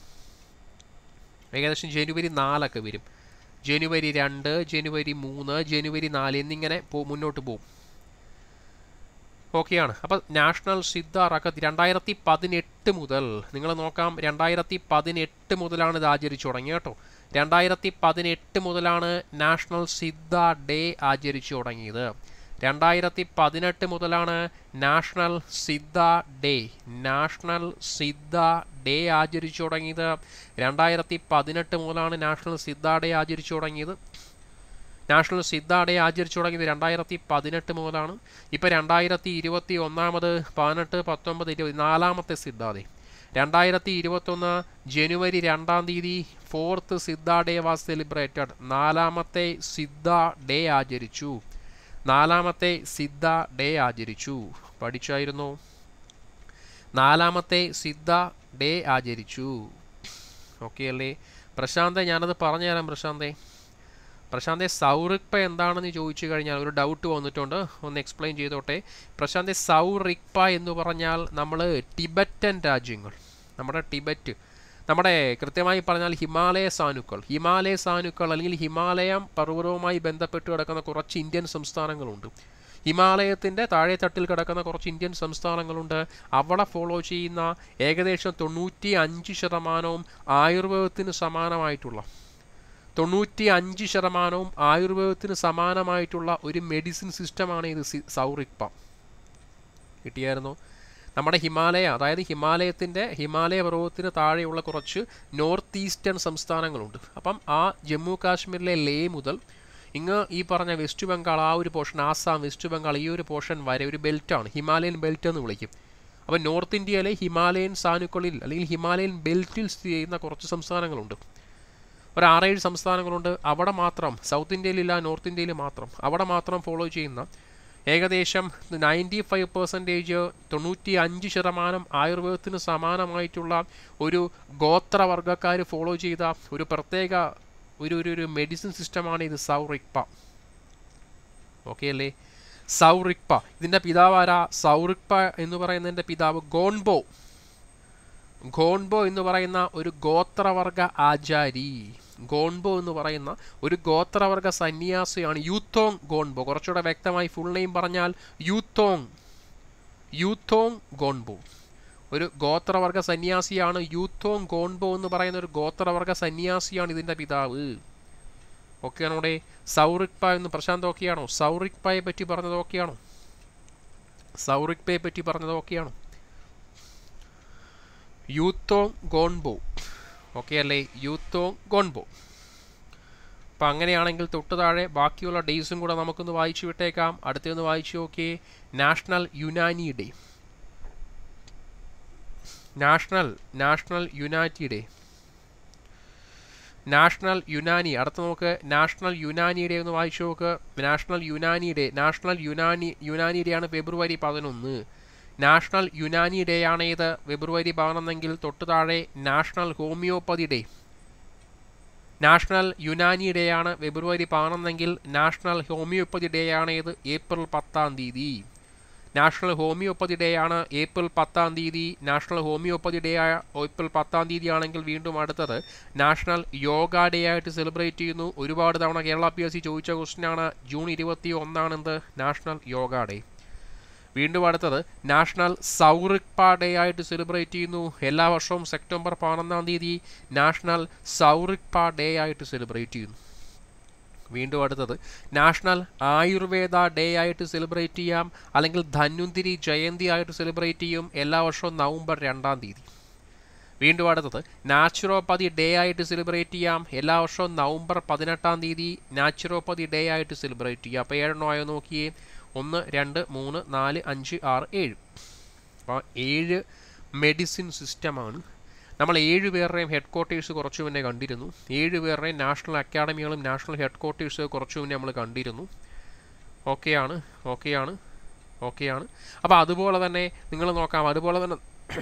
ഏകദേശം ജനുവരി നാലൊക്കെ വരും ജനുവരി രണ്ട് ജനുവരി മൂന്ന് ജനുവരി നാല് എന്നിങ്ങനെ പോ മുന്നോട്ട് പോകും ഓക്കെയാണ് അപ്പോൾ നാഷണൽ സിദ്ധ റക്കത്ത് രണ്ടായിരത്തി പതിനെട്ട് മുതൽ നിങ്ങൾ നോക്കാം രണ്ടായിരത്തി പതിനെട്ട് മുതലാണ് ഇത് ആചരിച്ചു തുടങ്ങിയത് കേട്ടോ രണ്ടായിരത്തി പതിനെട്ട് മുതലാണ് നാഷണൽ സിദ്ധ ഡേ ആചരിച്ചു തുടങ്ങിയത് രണ്ടായിരത്തി പതിനെട്ട് മുതലാണ് national Siddha day national Siddha day ആചരിച്ചു തുടങ്ങിയത് രണ്ടായിരത്തി പതിനെട്ട് മുതലാണ് നാഷണൽ സിദ്ധ ഡേ ആചരിച്ചു തുടങ്ങിയത് നാഷണൽ സിദ്ധ ഡേ ആചരിച്ചു തുടങ്ങിയത് രണ്ടായിരത്തി പതിനെട്ട് മുതലാണ് ഇപ്പോൾ രണ്ടായിരത്തി ഇരുപത്തി ഒന്നാമത് പതിനെട്ട് പത്തൊമ്പത് ഇരുപത് നാലാമത്തെ സിദ്ധ ഡേ രണ്ടായിരത്തി ഇരുപത്തൊന്ന് ജനുവരി രണ്ടാം തീയതി fourth Siddha day was celebrated നാലാമത്തെ സിദ്ധ ഡേ ആചരിച്ചു നാലാമത്തെ സിദ്ധ ഡേ ആചരിച്ചു പഠിച്ചായിരുന്നു നാലാമത്തെ സിദ്ധ ഡേ ആചരിച്ചു ഓക്കെ അല്ലേ പ്രശാന്തെ ഞാനത് പറഞ്ഞുതരാം പ്രശാന്തേ പ്രശാന്തെ സൗറിക്പ എന്താണെന്ന് ചോദിച്ചു കഴിഞ്ഞാൽ ഒരു ഡൗട്ട് വന്നിട്ടുണ്ട് ഒന്ന് എക്സ്പ്ലെയിൻ ചെയ്തോട്ടെ പ്രശാന്തെ സൗറിക്പ എന്ന് പറഞ്ഞാൽ നമ്മൾ ടിബറ്റൻ രാജ്യങ്ങൾ നമ്മുടെ ടിബറ്റ് നമ്മുടെ കൃത്യമായി പറഞ്ഞാൽ ഹിമാലയ സാനുക്കൾ ഹിമാലയ സാനുക്കൾ അല്ലെങ്കിൽ ഹിമാലയം പർവ്വതവുമായി ബന്ധപ്പെട്ട് കിടക്കുന്ന കുറച്ച് ഇന്ത്യൻ സംസ്ഥാനങ്ങളുണ്ട് ഹിമാലയത്തിൻ്റെ താഴെത്തട്ടിൽ കിടക്കുന്ന കുറച്ച് ഇന്ത്യൻ സംസ്ഥാനങ്ങളുണ്ട് അവിടെ ഫോളോ ചെയ്യുന്ന ഏകദേശം തൊണ്ണൂറ്റി അഞ്ച് ശതമാനവും ആയുർവേദത്തിന് സമാനമായിട്ടുള്ള തൊണ്ണൂറ്റി അഞ്ച് ശതമാനവും ആയുർവേദത്തിന് സമാനമായിട്ടുള്ള ഒരു മെഡിസിൻ സിസ്റ്റമാണ് ഇത് സൗറിക്പ കിട്ടിയായിരുന്നു നമ്മുടെ ഹിമാലയ അതായത് ഹിമാലയത്തിൻ്റെ ഹിമാലയ പർവ്വതത്തിന് താഴെയുള്ള കുറച്ച് നോർത്ത് ഈസ്റ്റേൺ സംസ്ഥാനങ്ങളുണ്ട് അപ്പം ആ ജമ്മു കാശ്മീരിലെ ലേ മുതൽ ഇങ്ങ് ഈ പറഞ്ഞ വെസ്റ്റ് ബംഗാൾ ആ ഒരു പോർഷൻ ആസാം വെസ്റ്റ് ബംഗാൾ ഈ ഒരു പോർഷൻ വരെ ഒരു ബെൽറ്റാണ് ഹിമാലയൻ ബെൽറ്റ് എന്ന് വിളിക്കും അപ്പോൾ നോർത്ത് ഇന്ത്യയിലെ ഹിമാലയൻ സാനുക്കളിൽ അല്ലെങ്കിൽ ഹിമാലയൻ ബെൽറ്റിൽ സ്ഥിതി ചെയ്യുന്ന കുറച്ച് സംസ്ഥാനങ്ങളുണ്ട് ഒരു ആറേഴ് സംസ്ഥാനങ്ങളുണ്ട് അവിടെ മാത്രം സൗത്ത് ഇന്ത്യയിലില്ല നോർത്ത് ഇന്ത്യയിൽ മാത്രം അവിടെ മാത്രം ഫോളോ ചെയ്യുന്ന ഏകദേശം നയൻറ്റി ഫൈവ് പെർസെൻറ്റേജ് തൊണ്ണൂറ്റി അഞ്ച് ശതമാനം ആയുർവേദത്തിന് സമാനമായിട്ടുള്ള ഒരു ഗോത്രവർഗ്ഗക്കാർ ഫോളോ ചെയ്ത ഒരു പ്രത്യേക ഒരു ഒരു ഒരു മെഡിസിൻ സിസ്റ്റമാണ് ഇത് സൗറിക്പ ഓക്കെ അല്ലേ സൗറിക്പ ഇതിൻ്റെ പിതാവാര സൗറിക്പ എന്ന് പറയുന്നതിൻ്റെ പിതാവ് ഗോൺബോ ഗോൺബോ എന്ന് പറയുന്ന ഒരു ഗോത്രവർഗ ആചാരി ഗോൺബോ എന്ന് പറയുന്ന ഒരു ഗോത്രവർഗ സന്യാസിയാണ് യൂത്തോങ് ഗോൺബോ കുറച്ചുകൂടെ വ്യക്തമായി ഫുൾ നെയിം പറഞ്ഞാൽ യൂത്തോങ് യൂത്തോങ് ഗോൺബോ ഒരു ഗോത്രവർഗ സന്യാസിയാണ് യൂത്തോങ് ഗോൺബോ എന്ന് പറയുന്ന ഒരു ഗോത്രവർഗ സന്യാസിയാണ് ഇതിൻ്റെ പിതാവ് ഓക്കെയാണോ ഇവിടെ സൗറിക്പ എന്ന് പ്രശാന്ത് ഓക്കെയാണോ സൗറിക്പയെ പറ്റി പറഞ്ഞത് ഓക്കെയാണോ സൗറിക്പയെ പറ്റി പറഞ്ഞത് ഓക്കെയാണോ യൂത്തോങ് ഗോൺബോ ഓക്കെ അല്ലേ യൂത്തോങ് ഗോൺബോ അപ്പം അങ്ങനെയാണെങ്കിൽ തൊട്ട് താഴെ ബാക്കിയുള്ള ഡേയ്സും കൂടെ നമുക്കൊന്ന് വായിച്ചു വിട്ടേക്കാം അടുത്തൊന്ന് വായിച്ചു നോക്കിയേ national Unani day national national Unani day national Unani അടുത്ത നമുക്ക് നാഷണൽ യുനാനി ഡേ ഒന്ന് വായിച്ചു നോക്ക് national Unani day national Unani Unani day ആണ് ഫെബ്രുവരി പതിനൊന്ന് നാഷണൽ യുനാനി ഡേ ആണ് ഇത് ഫെബ്രുവരി പതിനൊന്നെങ്കിൽ തൊട്ട് താഴെ national homeopathy day national Unani day ആണ് ഫെബ്രുവരി പതിനൊന്നെങ്കിൽ നാഷണൽ ഹോമിയോപ്പതി ഡേ ആണ് ഇത് ഏപ്രിൽ പത്താം തീയതി നാഷണൽ ഹോമിയോപ്പതി ഡേ ആണ് ഏപ്രിൽ പത്താം തീയതി നാഷണൽ ഹോമിയോപ്പതി ഡേ ആയ ഏപ്രിൽ പത്താം തീയതി ആണെങ്കിൽ വീണ്ടും അടുത്തത് നാഷണൽ യോഗ ഡേ ആയിട്ട് സെലിബ്രേറ്റ് ചെയ്യുന്നു ഒരുപാട് തവണ കേരള പി എസ് സി ചോദിച്ച ക്വസ്റ്റ്യൻ ആണ് ജൂൺ ഇരുപത്തി ഒന്നാണെന്ത് നാഷണൽ യോഗ ഡേ വീണ്ടും അടുത്തത് നാഷണൽ സൗറിക്പ ഡേ ആയിട്ട് സെലിബ്രേറ്റ് ചെയ്യുന്നു എല്ലാ വർഷവും സെപ്റ്റംബർ പതിനൊന്നാം തീയതി നാഷണൽ സൗറിക്പ ഡേ ആയിട്ട് സെലിബ്രേറ്റ് ചെയ്യുന്നു വീണ്ടും അടുത്തത് നാഷണൽ ആയുർവേദ ഡേ ആയിട്ട് സെലിബ്രേറ്റ് ചെയ്യാം അല്ലെങ്കിൽ ധന്വന്തിരി ജയന്തി ആയിട്ട് സെലിബ്രേറ്റ് ചെയ്യും എല്ലാ വർഷവും നവംബർ രണ്ടാം തീയതി വീണ്ടും അടുത്തത് നാച്ചുറോപ്പതി ഡേ ആയിട്ട് സെലിബ്രേറ്റ് ചെയ്യാം എല്ലാ വർഷവും നവംബർ പതിനെട്ടാം തീയതി നാച്ചുറോപ്പതി ഡേ ആയിട്ട് സെലിബ്രേറ്റ് ചെയ്യാം അപ്പോൾ ഏഴെണ്ണം ആയോ നോക്കിയേ ഒന്ന് രണ്ട് മൂന്ന് നാല് അഞ്ച് ആറ് ഏഴ് അപ്പോൾ ഏഴ് മെഡിസിൻ സിസ്റ്റമാണ് നമ്മൾ ഏഴ് പേരുടെയും ഹെഡ് ക്വാർട്ടേഴ്സ് കുറച്ചു മുന്നേ കണ്ടിരുന്നു ഏഴ് പേരുടെയും നാഷണൽ അക്കാഡമികളും നാഷണൽ ഹെഡ് ക്വാർട്ടേഴ്സ് കുറച്ചു മുന്നേ നമ്മൾ കണ്ടിരുന്നു ഓക്കെയാണ് ഓക്കെയാണ് ഓക്കെയാണ് അപ്പോൾ അതുപോലെ തന്നെ നിങ്ങൾ നോക്കാം അതുപോലെ തന്നെ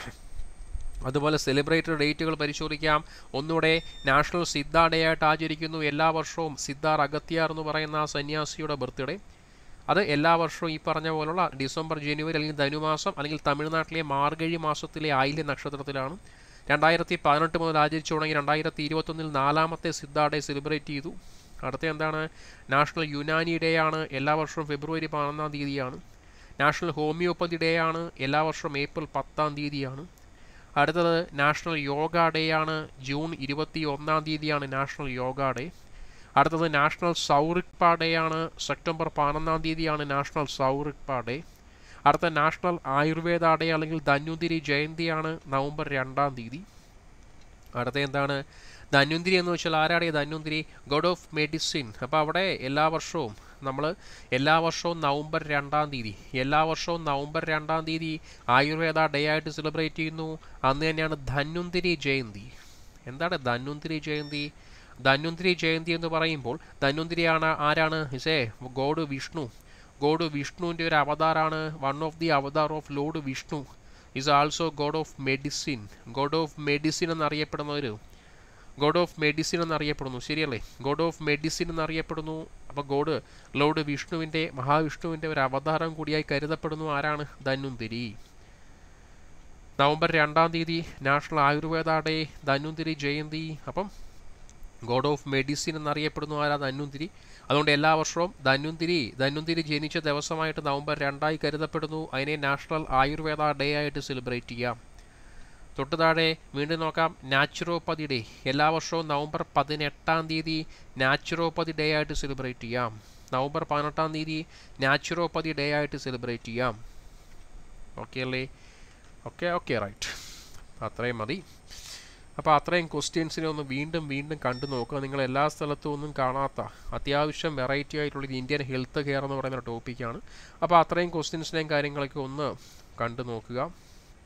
അതുപോലെ സെലിബ്രേറ്റഡ് ഡേറ്റുകൾ പരിശോധിക്കാം ഒന്നുകൂടെ നാഷണൽ സിദ്ധ ഡേ ആയിട്ട് ആചരിക്കുന്നു എല്ലാ വർഷവും സിദ്ധാർ അഗത്യാർ എന്ന് പറയുന്ന ആ സന്യാസിയുടെ ബർത്ത്ഡേ അത് എല്ലാ വർഷവും ഈ പറഞ്ഞ പോലുള്ള ഡിസംബർ ജനുവരി അല്ലെങ്കിൽ ധനുമാസം അല്ലെങ്കിൽ തമിഴ്നാട്ടിലെ മാർഗഴി മാസത്തിലെ ആയില്യ നക്ഷത്രത്തിലാണ് രണ്ടായിരത്തി പതിനെട്ട് മുതൽ ആചരിച്ചു തുടങ്ങി രണ്ടായിരത്തി ഇരുപത്തൊന്നിൽ നാലാമത്തെ സിദ്ധ ഡേ സെലിബ്രേറ്റ് ചെയ്തു അടുത്ത എന്താണ് നാഷണൽ യുനാനി ഡേ ആണ് എല്ലാ വർഷവും ഫെബ്രുവരി പതിനൊന്നാം തീയതിയാണ് നാഷണൽ ഹോമിയോപ്പതി ഡേ ആണ് എല്ലാ വർഷവും ഏപ്രിൽ പത്താം തീയതിയാണ് അടുത്തത് നാഷണൽ യോഗ ഡേ ആണ് ജൂൺ ഇരുപത്തി ഒന്നാം തീയതിയാണ് നാഷണൽ യോഗ ഡേ അടുത്തത് നാഷണൽ സൗറിക്പ ഡേ ആണ് സെപ്റ്റംബർ പതിനൊന്നാം തീയതിയാണ് നാഷണൽ സൗറിക്പ ഡേ അടുത്ത നാഷണൽ ആയുർവേദ ഡേ അല്ലെങ്കിൽ ധന്വന്തിരി ജയന്തിയാണ് നവംബർ രണ്ടാം തീയതി അടുത്ത എന്താണ് ധന്വന്തിരി എന്ന് വെച്ചാൽ ആരാടെ ധന്വന്തിരി ഗോഡ് ഓഫ് മെഡിസിൻ അപ്പോൾ അവിടെ എല്ലാ വർഷവും നമ്മൾ എല്ലാ വർഷവും നവംബർ രണ്ടാം തീയതി എല്ലാ വർഷവും നവംബർ രണ്ടാം തീയതി ആയുർവേദ ഡേ ആയിട്ട് സെലിബ്രേറ്റ് ചെയ്യുന്നു അന്ന് തന്നെയാണ് ധന്വന്തിരി ജയന്തി എന്താണ് ധന്വന്തിരി ജയന്തി ധന്വന്തിരി ജയന്തി എന്ന് പറയുമ്പോൾ ധന്വന്തിരിയാണ് ആരാണ് ഇസേ ഗോഡ് വിഷ്ണു ഗോഡ് വിഷ്ണുവിൻ്റെ ഒരു അവതാറാണ് one of the avatar of lord Vishnu is also god of medicine god of medicine എന്നറിയപ്പെടുന്ന ഒരു ഗോഡ് ഓഫ് മെഡിസിൻ എന്നറിയപ്പെടുന്നു ശരിയല്ലേ ഗോഡ് ഓഫ് മെഡിസിൻ എന്നറിയപ്പെടുന്നു അപ്പോൾ ഗോഡ് ലോഡ് വിഷ്ണുവിൻ്റെ മഹാവിഷ്ണുവിൻ്റെ ഒരു അവതാരം കൂടിയായി കരുതപ്പെടുന്നു ആരാണ് ധന്വന്തിരി നവംബർ രണ്ടാം തീയതി നാഷണൽ ആയുർവേദ ഡേ ധന്വന്തിരി ജയന്തി അപ്പം ഗോഡ് ഓഫ് മെഡിസിൻ എന്നറിയപ്പെടുന്നു ആരാ ധന്വന്തിരി അതുകൊണ്ട് എല്ലാ വർഷവും ധന്വന്തിരി ധന്വന്തിരി ജനിച്ച ദിവസമായിട്ട് നവംബർ രണ്ടായി കരുതപ്പെടുന്നു അതിനെ നാഷണൽ ആയുർവേദ ഡേ ആയിട്ട് സെലിബ്രേറ്റ് ചെയ്യാം തൊട്ട് താഴെ വീണ്ടും നോക്കാം നാച്ചുറോപ്പതി ഡേ എല്ലാ വർഷവും നവംബർ പതിനെട്ടാം തീയതി നാച്ചുറോപ്പതി ഡേ ആയിട്ട് സെലിബ്രേറ്റ് ചെയ്യാം നവംബർ പതിനെട്ടാം തീയതി നാച്ചുറോപ്പതി ഡേ ആയിട്ട് സെലിബ്രേറ്റ് ചെയ്യാം ഓക്കെ അല്ലേ ഓക്കെ ഓക്കെ റൈറ്റ് അത്രയും മതി അപ്പോൾ അത്രയും ക്വസ്റ്റ്യൻസിനെ ഒന്ന് വീണ്ടും വീണ്ടും കണ്ടു നോക്കുക നിങ്ങൾ എല്ലാ സ്ഥലത്തും ഒന്നും കാണാത്ത അത്യാവശ്യം വെറൈറ്റി ആയിട്ടുള്ള ഇന്ത്യൻ ഹെൽത്ത് കെയർ എന്ന് പറയുന്ന ടോപ്പിക്കാണ് അപ്പോൾ അത്രയും ക്വസ്റ്റ്യൻസിനെയും കാര്യങ്ങളൊക്കെ ഒന്ന് കണ്ടു നോക്കുക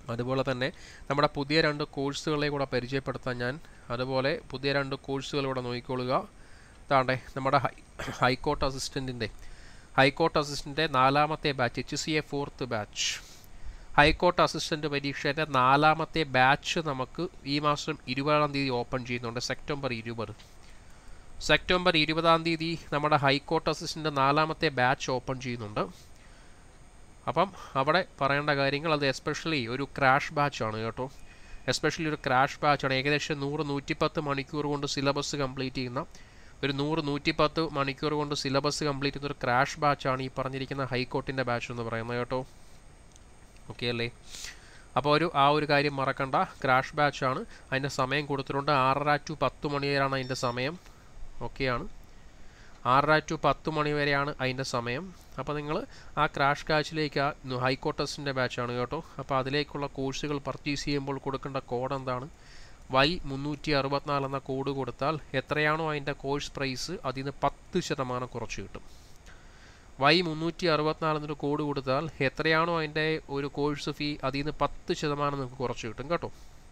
അതുപോലെ തന്നെ നമ്മുടെ പുതിയ രണ്ട് കോഴ്സുകളെ കൂടെ പരിചയപ്പെടുത്താൻ ഞാൻ അതുപോലെ പുതിയ രണ്ട് കോഴ്സുകളിലൂടെ നോക്കിക്കൊള്ളുക താണ്ടെ നമ്മുടെ ഹൈ ഹൈക്കോർട്ട് അസിസ്റ്റൻറ്റിൻ്റെ ഹൈക്കോർട്ട് അസിസ്റ്റൻ്റെ നാലാമത്തെ batch H C A fourth batch high court assistant പരീക്ഷയുടെ നാലാമത്തെ ബാച്ച് നമുക്ക് ഈ മാസം ഇരുപതാം തീയതി ഓപ്പൺ ചെയ്യുന്നുണ്ട് സെപ്റ്റംബർ ഇരുപത് സെപ്റ്റംബർ ഇരുപതാം തീയതി നമ്മുടെ ഹൈക്കോർട്ട് അസിസ്റ്റൻ്റ് നാലാമത്തെ ബാച്ച് ഓപ്പൺ ചെയ്യുന്നുണ്ട് അപ്പം അവിടെ പറയേണ്ട കാര്യങ്ങൾ അത് എസ്പെഷ്യലി ഒരു ക്രാഷ് ബാച്ചാണ് കേട്ടോ എസ്പെഷ്യലി ഒരു ക്രാഷ് ബാച്ചാണ് ഏകദേശം നൂറ് നൂറ്റിപ്പത്ത് മണിക്കൂർ കൊണ്ട് സിലബസ് കംപ്ലീറ്റ് ചെയ്യുന്ന ഒരു നൂറ് നൂറ്റിപ്പത്ത് മണിക്കൂർ കൊണ്ട് സിലബസ് കംപ്ലീറ്റ് ചെയ്യുന്ന ഒരു ക്രാഷ് ബാച്ചാണ് ഈ പറഞ്ഞിരിക്കുന്ന ഹൈക്കോർട്ടിൻ്റെ ബാച്ച് എന്ന് പറയുന്നത് കേട്ടോ ഓക്കെ അല്ലേ അപ്പോൾ ഒരു ആ ഒരു കാര്യം മറക്കണ്ട ക്രാഷ് ബാച്ചാണ് അതിൻ്റെ സമയം കൊടുത്തിട്ടുണ്ട് ആറര ടു പത്ത് മണി വരെയാണ് അതിൻ്റെ സമയം ഓക്കെയാണ് ആറര ടു പത്ത് മണി വരെയാണ് അതിൻ്റെ സമയം അപ്പോൾ നിങ്ങൾ ആ ക്രാഷ് ബാച്ചിലേക്ക് ആ ഹൈക്കോർട്ടസിൻ്റെ ബാച്ചാണ് കേട്ടോ അപ്പോൾ അതിലേക്കുള്ള കോഴ്സുകൾ പർച്ചേസ് ചെയ്യുമ്പോൾ കൊടുക്കേണ്ട കോഡ് എന്താണ് വൈ മുന്നൂറ്റി അറുപത്തിനാല് എന്ന കോഡ് കൊടുത്താൽ എത്രയാണോ അതിൻ്റെ കോഴ്സ് പ്രൈസ് അതിൽ നിന്ന് പത്ത് ശതമാനം കുറച്ച് കിട്ടും വൈ മുന്നൂറ്റി അറുപത്തിനാല് എന്നൊരു കോഡ് കൊടുത്താൽ എത്രയാണോ അതിൻ്റെ ഒരു കോഴ്സ് ഫീ അതിൽ നിന്ന് പത്ത് ശതമാനം നിങ്ങൾക്ക് കുറച്ച് കിട്ടും കേട്ടോ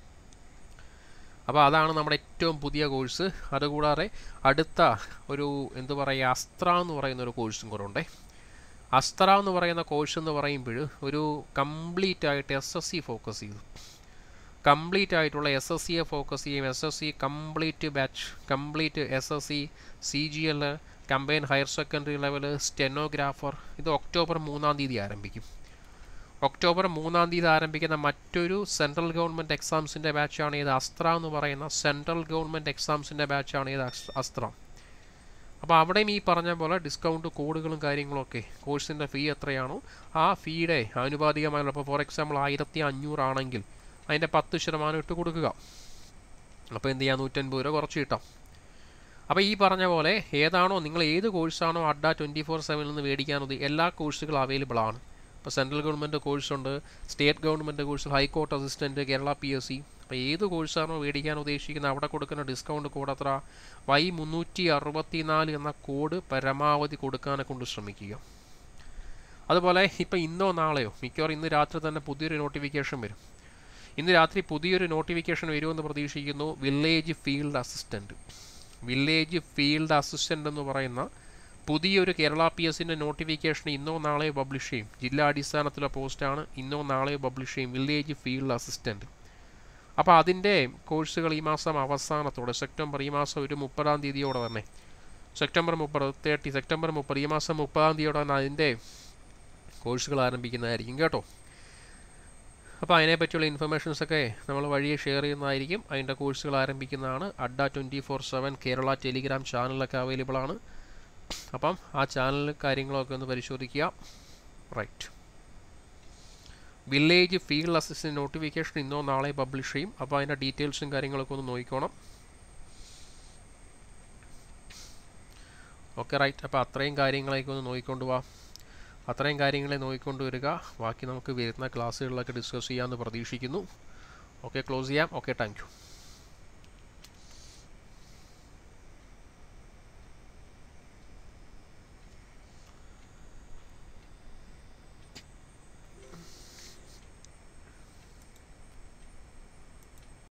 അപ്പോൾ അതാണ് നമ്മുടെ ഏറ്റവും പുതിയ കോഴ്സ് അതുകൂടാതെ അടുത്ത ഒരു എന്തു പറയുക അസ്ത്ര എന്ന് പറയുന്ന ഒരു കോഴ്സും കൂടെ ഉണ്ടേ അസ്ത്ര എന്ന് പറയുന്ന കോഴ്സ് എന്ന് പറയുമ്പോൾ ഒരു കംപ്ലീറ്റ് ആയിട്ട് എസ് എസ് സി ഫോക്കസ് ചെയ്തു കംപ്ലീറ്റ് ആയിട്ടുള്ള എസ് എസ് സിയെ ഫോക്കസ് ചെയ്യും S S C complete batch complete S S C C G L combine higher secondary level stenographer ഇത് ഒക്ടോബർ മൂന്നാം തീയതി ആരംഭിക്കും ഒക്ടോബർ മൂന്നാം തീയതി ആരംഭിക്കുന്ന മറ്റൊരു സെൻട്രൽ ഗവൺമെൻറ് എക്സാംസിൻ്റെ ബാച്ചാണ് ഇത് അസ്ത്ര എന്ന് പറയുന്ന സെൻട്രൽ ഗവൺമെൻറ് എക്സാംസിൻ്റെ ബാച്ചാണ് ഇത് അസ്ത്ര അപ്പോൾ അവിടെയും ഈ പറഞ്ഞ പോലെ ഡിസ്കൗണ്ട് കോഡുകളും കാര്യങ്ങളൊക്കെ കോഴ്സിൻ്റെ ഫീ എത്രയാണോ ആ ഫീയുടെ ആനുപാതികമായുള്ള ഇപ്പോൾ ഫോർ എക്സാമ്പിൾ ആയിരത്തി അഞ്ഞൂറാണെങ്കിൽ അതിൻ്റെ പത്ത് ശതമാനം ഇട്ട് കൊടുക്കുക അപ്പോൾ എന്ത് ചെയ്യാം നൂറ്റൻപത് രൂപ കുറച്ച് കിട്ടാം അപ്പോൾ ഈ പറഞ്ഞ പോലെ ഏതാണോ നിങ്ങൾ ഏത് കോഴ്സാണോ അഡ്ഡ ട്വൻറ്റി ഫോർ സെവനിൽ നിന്ന് മേടിക്കാനുള്ളത് എല്ലാ കോഴ്സുകളും അവൈലബിൾ ആണ് ഇപ്പോൾ സെൻട്രൽ ഗവൺമെൻറ് കോഴ്സുണ്ട് state government course high court assistant Kerala P S C അപ്പോൾ ഏത് കോഴ്സാണോ മേടിക്കാൻ ഉദ്ദേശിക്കുന്നത് അവിടെ കൊടുക്കുന്ന ഡിസ്കൗണ്ട് കോഡ് അത്ര വൈ മുന്നൂറ്റി അറുപത്തി നാല് എന്ന കോഡ് പരമാവധി കൊടുക്കാനെ കൊണ്ട് ശ്രമിക്കുക അതുപോലെ ഇപ്പോൾ ഇന്നോ നാളെയോ മിക്കവാറും ഇന്ന് രാത്രി തന്നെ പുതിയൊരു നോട്ടിഫിക്കേഷൻ വരും ഇന്ന് രാത്രി പുതിയൊരു നോട്ടിഫിക്കേഷൻ വരുമെന്ന് പ്രതീക്ഷിക്കുന്നു village field assistant village field assistant എന്ന് പറയുന്ന പുതിയൊരു കേരള പി എസിൻ്റെ നോട്ടിഫിക്കേഷൻ ഇന്നോ നാളെയോ പബ്ലിഷ് ചെയ്യും ജില്ലാ അടിസ്ഥാനത്തിലുള്ള പോസ്റ്റാണ് ഇന്നോ നാളെയോ പബ്ലിഷ് ചെയ്യും വില്ലേജ് ഫീൽഡ് അസിസ്റ്റൻറ്റ് അപ്പോൾ അതിൻ്റെ കോഴ്സുകൾ ഈ മാസം അവസാനത്തോടെ സെപ്റ്റംബർ ഈ മാസം ഒരു മുപ്പതാം തീയതിയോടെ തന്നെ സെപ്റ്റംബർ മുപ്പത് തേർട്ടി സെപ്റ്റംബർ മുപ്പത് ഈ മാസം മുപ്പതാം തീയതിയോടെ തന്നെ അതിൻ്റെ കോഴ്സുകൾ ആരംഭിക്കുന്നതായിരിക്കും കേട്ടോ അപ്പോൾ അതിനെപ്പറ്റിയുള്ള ഇൻഫർമേഷൻസ് ഒക്കെ നമ്മൾ വഴിയെ ഷെയർ ചെയ്യുന്നതായിരിക്കും അതിൻ്റെ കോഴ്സുകൾ ആരംഭിക്കുന്നതാണ് Adda twenty four seven Kerala Telegram ചാനലൊക്കെ അവൈലബിൾ ആണ് അപ്പം ആ ചാനൽ കാര്യങ്ങളൊക്കെ ഒന്ന് പരിശോധിക്കുക right village field assistant notification ഇന്നോ നാളെ പബ്ലിഷ് ചെയ്യും അപ്പോൾ അതിൻ്റെ ഡീറ്റെയിൽസും കാര്യങ്ങളൊക്കെ ഒന്ന് നോക്കിക്കോണം ഓക്കെ റൈറ്റ് അപ്പോൾ അത്രയും കാര്യങ്ങളൊക്കെ ഒന്ന് നോക്കിക്കൊണ്ട് പോവാം അത്രയും കാര്യങ്ങളെ നോക്കിക്കൊണ്ട് വരിക ബാക്കി നമുക്ക് വരുന്ന ക്ലാസ്സുകളിലൊക്കെ ഡിസ്കസ് ചെയ്യാമെന്ന് പ്രതീക്ഷിക്കുന്നു ഓക്കെ ക്ലോസ് ചെയ്യാം ഓക്കെ താങ്ക്